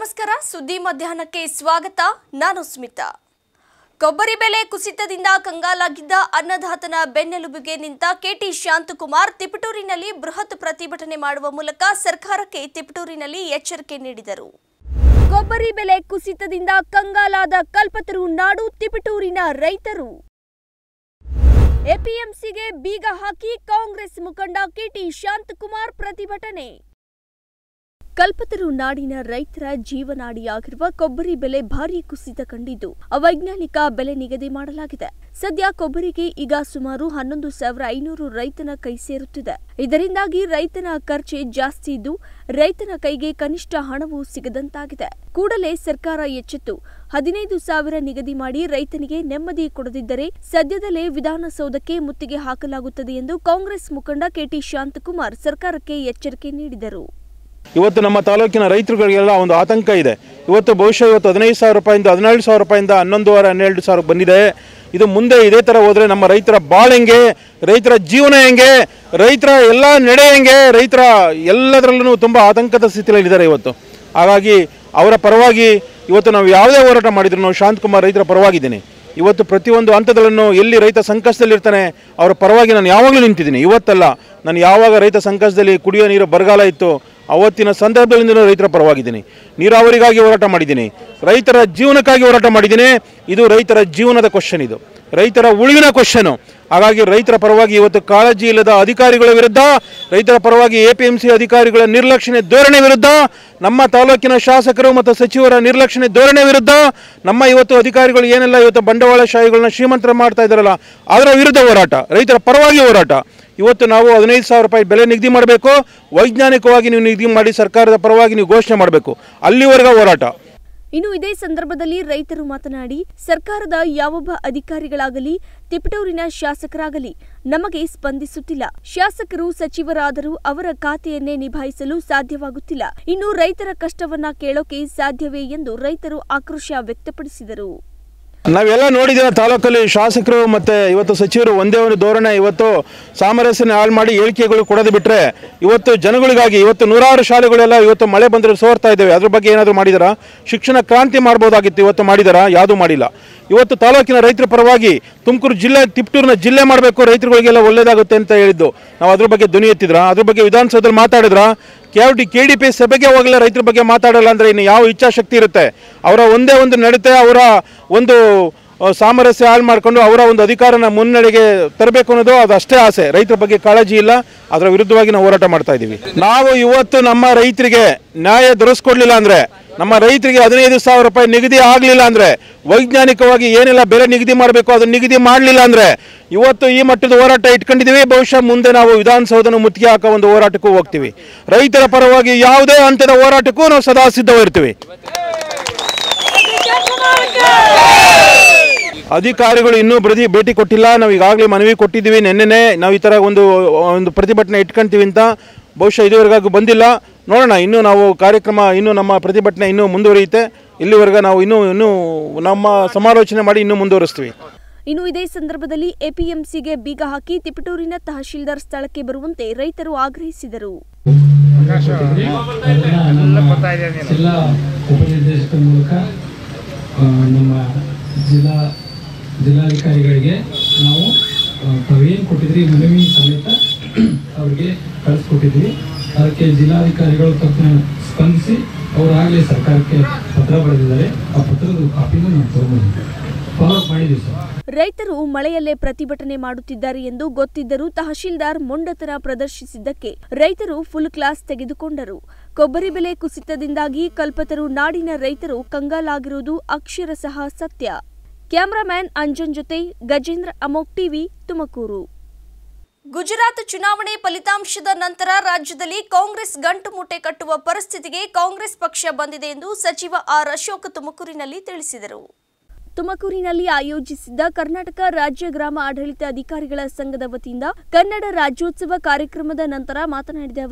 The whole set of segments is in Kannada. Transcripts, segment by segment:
ನಮಸ್ಕಾರ ಸುದ್ದಿ ಮಧ್ಯಾಹ್ನಕ್ಕೆ ಸ್ವಾಗತ ನಾನು ಸ್ಮಿತಾ ಕೊಬ್ಬರಿ ಬೆಲೆ ಕುಸಿತದಿಂದ ಕಂಗಾಲಾಗಿದ್ದ ಅನ್ನದಾತನ ಬೆನ್ನೆಲುಬಿಗೆ ನಿಂತ ಕೆಟಿ ಶಾಂತಕುಮಾರ್ ತಿಪಟೂರಿನಲ್ಲಿ ಬೃಹತ್ ಪ್ರತಿಭಟನೆ ಮಾಡುವ ಮೂಲಕ ಸರ್ಕಾರಕ್ಕೆ ತಿಪಟೂರಿನಲ್ಲಿ ಎಚ್ಚರಿಕೆ ನೀಡಿದರು ಕೊಬ್ಬರಿ ಬೆಲೆ ಕುಸಿತದಿಂದ ಕಂಗಾಲಾದ ಕಲ್ಪತರು ನಾಡು ತಿಪಟೂರಿನ ರೈತರು ಎಪಿಎಂಸಿಗೆ ಬೀಗ ಹಾಕಿ ಕಾಂಗ್ರೆಸ್ ಮುಖಂಡ ಕೆಟಿ ಶಾಂತಕುಮಾರ್ ಪ್ರತಿಭಟನೆ ಕಲ್ಪತರು ನಾಡಿನ ರೈತರ ಜೀವನಾಡಿಯಾಗಿರುವ ಕೊಬ್ಬರಿ ಬೆಲೆ ಭಾರೀ ಕುಸಿತ ಕಂಡಿದ್ದು ಅವೈಜ್ಞಾನಿಕ ಬೆಲೆ ನಿಗದಿ ಮಾಡಲಾಗಿದೆ ಸದ್ಯ ಕೊಬ್ಬರಿಗೆ ಈಗ ಸುಮಾರು ಹನ್ನೊಂದು ಸಾವಿರ ಐನೂರು ರೈತನ ಕೈ ಸೇರುತ್ತಿದೆ ಇದರಿಂದಾಗಿ ರೈತನ ಖರ್ಚೆ ಜಾಸ್ತಿ ಇದ್ದು ರೈತನ ಕೈಗೆ ಕನಿಷ್ಠ ಹಣವೂ ಸಿಗದಂತಾಗಿದೆ ಕೂಡಲೇ ಸರ್ಕಾರ ಎಚ್ಚೆತ್ತು ಹದಿನೈದು ಸಾವಿರ ನಿಗದಿ ಮಾಡಿ ರೈತನಿಗೆ ನೆಮ್ಮದಿ ಕೊಡದಿದ್ದರೆ ಸದ್ಯದಲ್ಲೇ ವಿಧಾನಸೌಧಕ್ಕೆ ಮುತ್ತಿಗೆ ಹಾಕಲಾಗುತ್ತದೆ ಎಂದು ಕಾಂಗ್ರೆಸ್ ಮುಖಂಡ ಕೆಟಿ ಶಾಂತಕುಮಾರ್ ಸರ್ಕಾರಕ್ಕೆ ಎಚ್ಚರಿಕೆ ನೀಡಿದರು ಇವತ್ತು ನಮ್ಮ ತಾಲೂಕಿನ ರೈತರುಗಳಿಗೆಲ್ಲ ಒಂದು ಆತಂಕ ಇದೆ ಇವತ್ತು ಬಹುಶಃ ಇವತ್ತು ಹದಿನೈದು ಸಾವಿರ ರೂಪಾಯಿಂದ ಹದಿನೇಳು ಸಾವಿರ ರೂಪಾಯಿಂದ ಹನ್ನೊಂದುವರೆ ಹನ್ನೆರಡು ಸಾವಿರ ಬಂದಿದೆ ಇದು ಮುಂದೆ ಇದೇ ಥರ ಹೋದರೆ ನಮ್ಮ ರೈತರ ಬಾಳ್ ಹೆಂಗೆ ರೈತರ ಜೀವನ ಹೆಂಗೆ ರೈತರ ಎಲ್ಲ ನಡೆ ಹೆಂಗೆ ರೈತರ ಎಲ್ಲದರಲ್ಲೂ ತುಂಬ ಆತಂಕದ ಸ್ಥಿತಿಯಲ್ಲಿದ್ದಾರೆ ಇವತ್ತು ಹಾಗಾಗಿ ಅವರ ಪರವಾಗಿ ಇವತ್ತು ನಾವು ಯಾವುದೇ ಹೋರಾಟ ಮಾಡಿದ್ರು ನಾವು ಶಾಂತಕುಮಾರ್ ರೈತರ ಪರವಾಗಿದ್ದೀನಿ ಇವತ್ತು ಪ್ರತಿಯೊಂದು ಹಂತದಲ್ಲೂ ಎಲ್ಲಿ ರೈತ ಸಂಕಷ್ಟದಲ್ಲಿರ್ತಾನೆ ಅವರ ಪರವಾಗಿ ನಾನು ಯಾವಾಗಲೂ ನಿಂತಿದ್ದೀನಿ ಇವತ್ತಲ್ಲ ನಾನು ಯಾವಾಗ ರೈತ ಸಂಕಷ್ಟದಲ್ಲಿ ಕುಡಿಯೋ ನೀರು ಬರಗಾಲ ಇತ್ತು ಅವತ್ತಿನ ಸಂದರ್ಭದಲ್ಲಿಂದ ರೈತರ ಪರವಾಗಿದ್ದೀನಿ ನೀರಾವರಿಗಾಗಿ ಹೋರಾಟ ಮಾಡಿದ್ದೀನಿ ರೈತರ ಜೀವನಕ್ಕಾಗಿ ಹೋರಾಟ ಮಾಡಿದ್ದೀನಿ ಇದು ರೈತರ ಜೀವನದ ಕ್ವಶನ್ ಇದು ರೈತರ ಉಳಿವಿನ ಕ್ವಶನು ಹಾಗಾಗಿ ರೈತರ ಪರವಾಗಿ ಇವತ್ತು ಕಾಳಜಿ ಇಲ್ಲದ ಅಧಿಕಾರಿಗಳ ವಿರುದ್ಧ ರೈತರ ಪರವಾಗಿ ಎ ಪಿ ಎಂ ಸಿ ಅಧಿಕಾರಿಗಳ ನಿರ್ಲಕ್ಷ್ಯ ಧೋರಣೆ ವಿರುದ್ಧ ನಮ್ಮ ತಾಲೂಕಿನ ಶಾಸಕರು ಮತ್ತು ಸಚಿವರ ನಿರ್ಲಕ್ಷ್ಯ ಧೋರಣೆ ವಿರುದ್ಧ ನಮ್ಮ ಇವತ್ತು ಅಧಿಕಾರಿಗಳು ಏನೆಲ್ಲ ಇವತ್ತು ಬಂಡವಾಳಶಾಹಿಗಳನ್ನ ಶ್ರೀಮಂತರ ಮಾಡ್ತಾ ಇದ್ದಾರಲ್ಲ ಅದರ ವಿರುದ್ಧ ಹೋರಾಟ ರೈತರ ಪರವಾಗಿ ಹೋರಾಟ ಇವತ್ತು ನಾವು ಹದಿನೈದು ಸಾವಿರ ರೂಪಾಯಿ ಬೆಲೆ ನಿಗದಿ ಮಾಡಬೇಕು ವೈಜ್ಞಾನಿಕವಾಗಿ ನೀವು ನಿಗದಿ ಮಾಡಿ ಸರ್ಕಾರದ ಪರವಾಗಿ ನೀವು ಘೋಷಣೆ ಮಾಡಬೇಕು ಅಲ್ಲಿವರೆಗೆ ಹೋರಾಟ ಇನ್ನು ಇದೇ ಸಂದರ್ಭದಲ್ಲಿ ರೈತರು ಮಾತನಾಡಿ ಸರ್ಕಾರದ ಯಾವೊಬ್ಬ ಅಧಿಕಾರಿಗಳಾಗಲಿ ತಿಪಟೂರಿನ ಶಾಸಕರಾಗಲಿ ನಮಗೆ ಸ್ಪಂದಿಸುತ್ತಿಲ್ಲ ಶಾಸಕರು ಸಚಿವರಾದರೂ ಅವರ ಖಾತೆಯನ್ನೇ ನಿಭಾಯಿಸಲು ಸಾಧ್ಯವಾಗುತ್ತಿಲ್ಲ ಇನ್ನು ರೈತರ ಕಷ್ಟವನ್ನ ಕೇಳೋಕೆ ಸಾಧ್ಯವೇ ಎಂದು ರೈತರು ಆಕ್ರೋಶ ವ್ಯಕ್ತಪಡಿಸಿದರು ನಾವೆಲ್ಲ ನೋಡಿದ್ದೀರ ತಾಲೂಕಲ್ಲಿ ಶಾಸಕರು ಮತ್ತು ಇವತ್ತು ಸಚಿವರು ಒಂದೇ ಒಂದು ಧೋರಣೆ ಇವತ್ತು ಸಾಮರಸ್ಯನ ಹಾಳು ಮಾಡಿ ಹೇಳಿಕೆಗಳು ಕೊಡೋದು ಬಿಟ್ಟರೆ ಇವತ್ತು ಜನಗಳಿಗಾಗಿ ಇವತ್ತು ನೂರಾರು ಶಾಲೆಗಳೆಲ್ಲ ಇವತ್ತು ಮಳೆ ಬಂದರೆ ಸೋರ್ತಾ ಇದ್ದೇವೆ ಅದ್ರ ಬಗ್ಗೆ ಏನಾದರೂ ಮಾಡಿದಾರಾ ಶಿಕ್ಷಣ ಕ್ರಾಂತಿ ಮಾಡ್ಬೋದಾಗಿತ್ತು ಇವತ್ತು ಮಾಡಿದಾರಾ ಯಾವುದೂ ಮಾಡಿಲ್ಲ ಇವತ್ತು ತಾಲೂಕಿನ ರೈತರ ಪರವಾಗಿ ತುಮಕೂರು ಜಿಲ್ಲೆ ತಿಪ್ಟೂರಿನ ಜಿಲ್ಲೆ ಮಾಡಬೇಕು ರೈತರುಗಳಿಗೆಲ್ಲ ಒಳ್ಳೇದಾಗುತ್ತೆ ಅಂತ ಹೇಳಿದ್ದು ನಾವು ಅದ್ರ ಬಗ್ಗೆ ಧ್ವನಿ ಎತ್ತಿದ್ರಾ ಅದ್ರ ಬಗ್ಗೆ ವಿಧಾನಸೌಧದಲ್ಲಿ ಮಾತಾಡಿದ್ರಾ K D K D P ಸಭೆಗೆ ಹೋಗಲ್ಲ ರೈತರ ಬಗ್ಗೆ ಮಾತಾಡಲ್ಲ ಅಂದರೆ ಇನ್ನು ಯಾವ ಇಚ್ಛಾಶಕ್ತಿ ಇರುತ್ತೆ ಅವರ ಒಂದೇ ಒಂದು ನಡತೆ ಅವರ ಒಂದು ಆ, ಸಾಮರಸ್ಯ ಹಾಳು ಮಾಡಿಕೊಂಡು ಅವರ ಒಂದು ಅಧಿಕಾರನ ಮುನ್ನಡೆಗೆ ತರಬೇಕು ಅನ್ನೋದು ಅದು ಅಷ್ಟೇ ಆಸೆ ರೈತರ ಬಗ್ಗೆ ಕಾಳಜಿ ಇಲ್ಲ ಅದರ ವಿರುದ್ಧವಾಗಿ ನಾವು ಹೋರಾಟ ಮಾಡ್ತಾ ಇದ್ದೀವಿ ನಾವು ಇವತ್ತು ನಮ್ಮ ರೈತರಿಗೆ ನ್ಯಾಯ ದೊರಕಿಸ್ಕೊಡ್ಲಿಲ್ಲ ಅಂದರೆ ನಮ್ಮ ರೈತರಿಗೆ ಹದಿನೈದು ಸಾವಿರ ರೂಪಾಯಿ ನಿಗದಿ ಆಗಲಿಲ್ಲ ಅಂದರೆ ವೈಜ್ಞಾನಿಕವಾಗಿ ಏನೆಲ್ಲ ಬೆಲೆ ನಿಗದಿ ಮಾಡಬೇಕು ಅದನ್ನು ನಿಗದಿ ಮಾಡಲಿಲ್ಲ ಅಂದರೆ ಇವತ್ತು ಈ ಮಟ್ಟದ ಹೋರಾಟ ಇಟ್ಕೊಂಡಿದ್ದೀವಿ ಬಹುಶಃ ಮುಂದೆ ನಾವು ವಿಧಾನಸೌಧನ ಮುತ್ತಿಗೆ ಹಾಕೋ ಒಂದು ಹೋರಾಟಕ್ಕೂ ಹೋಗ್ತೀವಿ ರೈತರ ಪರವಾಗಿ ಯಾವುದೇ ಹಂತದ ಹೋರಾಟಕ್ಕೂ ನಾವು ಸದಾ ಸಿದ್ಧವಿರ್ತೀವಿ ಅಧಿಕಾರಿಗಳು ಇನ್ನೂ ಪ್ರತಿ ಭೇಟಿ ಕೊಟ್ಟಿಲ್ಲ ನಾವು ಈಗಾಗಲೇ ಮನವಿ ಕೊಟ್ಟಿದ್ದೀವಿ ನಿನ್ನೆನೆ ನಾವು ಈ ಥರ ಒಂದು ಒಂದು ಪ್ರತಿಭಟನೆ ಇಟ್ಕೊಂತೀವಿ ಅಂತ ಬಹುಶಃ ಇದುವರೆಗೂ ಬಂದಿಲ್ಲ ನೋಡೋಣ ಇನ್ನೂ ನಾವು ಕಾರ್ಯಕ್ರಮ ಇನ್ನೂ ನಮ್ಮ ಪ್ರತಿಭಟನೆ ಇನ್ನೂ ಮುಂದುವರಿಯುತ್ತೆ ಇಲ್ಲಿವರೆಗೆ ನಾವು ಇನ್ನೂ ಇನ್ನೂ ನಮ್ಮ ಸಮಾಲೋಚನೆ ಮಾಡಿ ಇನ್ನೂ ಮುಂದುವರಿಸ್ತೀವಿ ಇನ್ನು ಇದೇ ಸಂದರ್ಭದಲ್ಲಿ ಎಪಿಎಂಸಿಗೆ ಬೀಗ ಹಾಕಿ ತಿಪಟೂರಿನ ತಹಶೀಲ್ದಾರ್ ಸ್ಥಳಕ್ಕೆ ಬರುವಂತೆ ರೈತರು ಆಗ್ರಹಿಸಿದರು ಜಿಲ್ಲಾ ಉಪನಿರ್ದೇಶಕರ ಮೂಲಕ ಆ, ನಮ್ಮ ಜಿಲ್ಲಾ ಜಿಲ್ಲಾಧಿಕಾರಿಗಳಿಗೆ ನಾವು ಆ, ತಾವೇನು ಕೊಟ್ಟಿದ್ರಿ ಮನವಿ ಸಮೇತ ಅವ್ರಿಗೆ ಕಳಿಸ್ಕೊಟ್ಟಿದ್ವಿ ಅದಕ್ಕೆ ಜಿಲ್ಲಾಧಿಕಾರಿಗಳು ತಕ್ಷಣ ಸ್ಪಂದಿಸಿ ಅವರಾಗಲೇ ಸರ್ಕಾರಕ್ಕೆ ಪತ್ರ ಬರೆದಿದ್ದಾರೆ ಆ ಪತ್ರದ ಕಾಪಿನೂ ನಾವು ತಗೊಂಡಿದ್ದೀವಿ ಫಾಲೋ ಮಾಡಿದ್ದೀವಿ ಸರ್ ರೈತರು ಮಳೆಯಲ್ಲೇ ಪ್ರತಿಭಟನೆ ಮಾಡುತ್ತಿದ್ದಾರೆ ಎಂದು ಗೊತ್ತಿದ್ದರೂ ತಹಶೀಲ್ದಾರ್ ಮೊಂಡತನ ಪ್ರದರ್ಶಿಸಿದ್ದಕ್ಕೆ ರೈತರು ಫುಲ್ ಕ್ಲಾಸ್ ತೆಗೆದುಕೊಂಡರು ಕೊಬ್ಬರಿ ಬೆಲೆ ಕುಸಿತದಿಂದಾಗಿ ಕಲ್ಪತರು ನಾಡಿನ ರೈತರು ಕಂಗಾಲಾಗಿರುವುದು ಅಕ್ಷರಶಃ ಸತ್ಯ ಕ್ಯಾಮರಾಮ್ಯಾನ್ ಅಂಜನ್ ಜೊತೆ ಗಜೇಂದ್ರ ಅಮೋಕ್ ಟಿವಿ ತುಮಕೂರು ಗುಜರಾತ್ ಚುನಾವಣೆ ಫಲಿತಾಂಶದ ನಂತರ ರಾಜ್ಯದಲ್ಲಿ ಕಾಂಗ್ರೆಸ್ ಗಂಟು ಮೂಟೆ ಕಟ್ಟುವ ಪರಿಸ್ಥಿತಿಗೆ ಕಾಂಗ್ರೆಸ್ ಪಕ್ಷ ಬಂದಿದೆ ಎಂದು ಸಚಿವ ಆರ್ ಅಶೋಕ್ ತುಮಕೂರಿನಲ್ಲಿ ತಿಳಿಸಿದರು ತುಮಕೂರಿನಲ್ಲಿ ಆಯೋಜಿಸಿದ್ದ ಕರ್ನಾಟಕ ರಾಜ್ಯ ಗ್ರಾಮ ಆಡಳಿತ ಅಧಿಕಾರಿಗಳ ಸಂಘದ ವತಿಯಿಂದ ಕನ್ನಡ ರಾಜ್ಯೋತ್ಸವ ಕಾರ್ಯಕ್ರಮದ ನಂತರ ಮಾತನಾಡಿದ ಅವರು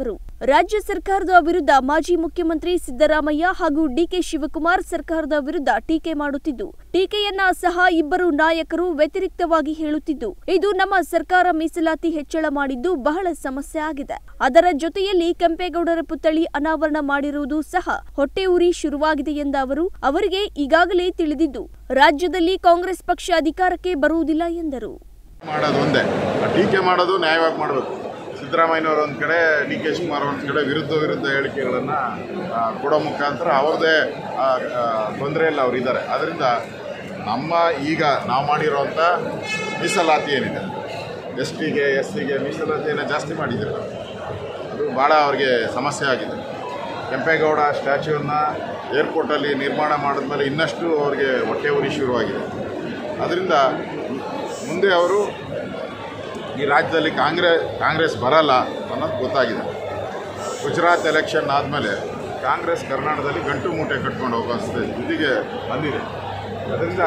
ರಾಜ್ಯ ಸರ್ಕಾರದ ವಿರುದ್ಧ ಮಾಜಿ ಮುಖ್ಯಮಂತ್ರಿ ಸಿದ್ದರಾಮಯ್ಯ ಹಾಗೂ ಡಿಕೆ ಶಿವಕುಮಾರ್ ಸರ್ಕಾರದ ವಿರುದ್ಧ ಟೀಕೆ ಮಾಡುತ್ತಿದ್ದು ಟೀಕೆಯನ್ನ ಸಹ ಇಬ್ಬರು ನಾಯಕರು ವ್ಯತಿರಿಕ್ತವಾಗಿ ಹೇಳುತ್ತಿದ್ದು ಇದು ನಮ್ಮ ಸರ್ಕಾರ ಮೀಸಲಾತಿ ಹೆಚ್ಚಳ ಮಾಡಿದ್ದು ಬಹಳ ಸಮಸ್ಯೆ ಆಗಿದೆ ಅದರ ಜೊತೆಯಲ್ಲಿ ಕೆಂಪೇಗೌಡರ ಪುತ್ಥಳಿ ಅನಾವರಣ ಮಾಡಿರುವುದು ಸಹ ಹೊಟ್ಟೆ ಉರಿ ಶುರುವಾಗಿದೆ ಎಂದ ಅವರು ಅವರಿಗೆ ಈಗಾಗಲೇ ತಿಳಿದಿದ್ದು ರಾಜ್ಯದಲ್ಲಿ ಕಾಂಗ್ರೆಸ್ ಪಕ್ಷ ಅಧಿಕಾರಕ್ಕೆ ಬರುವುದಿಲ್ಲ ಎಂದರು ಮಾಡೋದು ಒಂದೇ ಆ ಟೀಕೆ ಮಾಡೋದು ನ್ಯಾಯವಾಗಿ ಮಾಡಬೇಕು ಸಿದ್ದರಾಮಯ್ಯನವರು ಒಂದು ಕಡೆ ಡಿ ಕೆ ಶಿವಕುಮಾರ್ ಒಂದು ಕಡೆ ವಿರುದ್ಧ ವಿರುದ್ಧ ಹೇಳಿಕೆಗಳನ್ನು ಕೊಡೋ ಮುಖಾಂತರ ಅವ್ರದ್ದೇ ತೊಂದರೆಯಲ್ಲಿ ಅವ್ರು ಇದ್ದಾರೆ ಅದರಿಂದ ನಮ್ಮ ಈಗ ನಾವು ಮಾಡಿರೋಂಥ ಮೀಸಲಾತಿ ಏನಿದೆ ಎಸ್ ಟಿಗೆ ಎಸ್ ಸಿಗೆ ಮೀಸಲಾತಿಯನ್ನು ಜಾಸ್ತಿ ಮಾಡಿದ್ದೀವಿ ನಾವು. ಅದು ಭಾಳ ಅವ್ರಿಗೆ ಸಮಸ್ಯೆ ಆಗಿದೆ ಕೆಂಪೇಗೌಡ ಸ್ಟ್ಯಾಚ್ಯೂವನ್ನು ಏರ್ಪೋರ್ಟಲ್ಲಿ ನಿರ್ಮಾಣ ಮಾಡಿದ್ಮೇಲೆ ಇನ್ನಷ್ಟು ಅವ್ರಿಗೆ ಹೊಟ್ಟೆ ಉರಿ ಶುರುವಾಗಿದೆ ಅದರಿಂದ ಮುಂದೆ ಅವರು ಈ ರಾಜ್ಯದಲ್ಲಿ ಕಾಂಗ್ರೆಸ್ ಕಾಂಗ್ರೆಸ್ ಬರಲ್ಲ ಅನ್ನೋದು ಗೊತ್ತಾಗಿದೆ ಗುಜರಾತ್ ಎಲೆಕ್ಷನ್ ಆದಮೇಲೆ ಕಾಂಗ್ರೆಸ್ ಕರ್ನಾಟಕದಲ್ಲಿ ಗಂಟು ಮೂಟೆ ಕಟ್ಕೊಂಡು ಹೋಗೋ ಸ್ಥಿತಿಗೆ ಬಂದಿದೆ ಅದರಿಂದ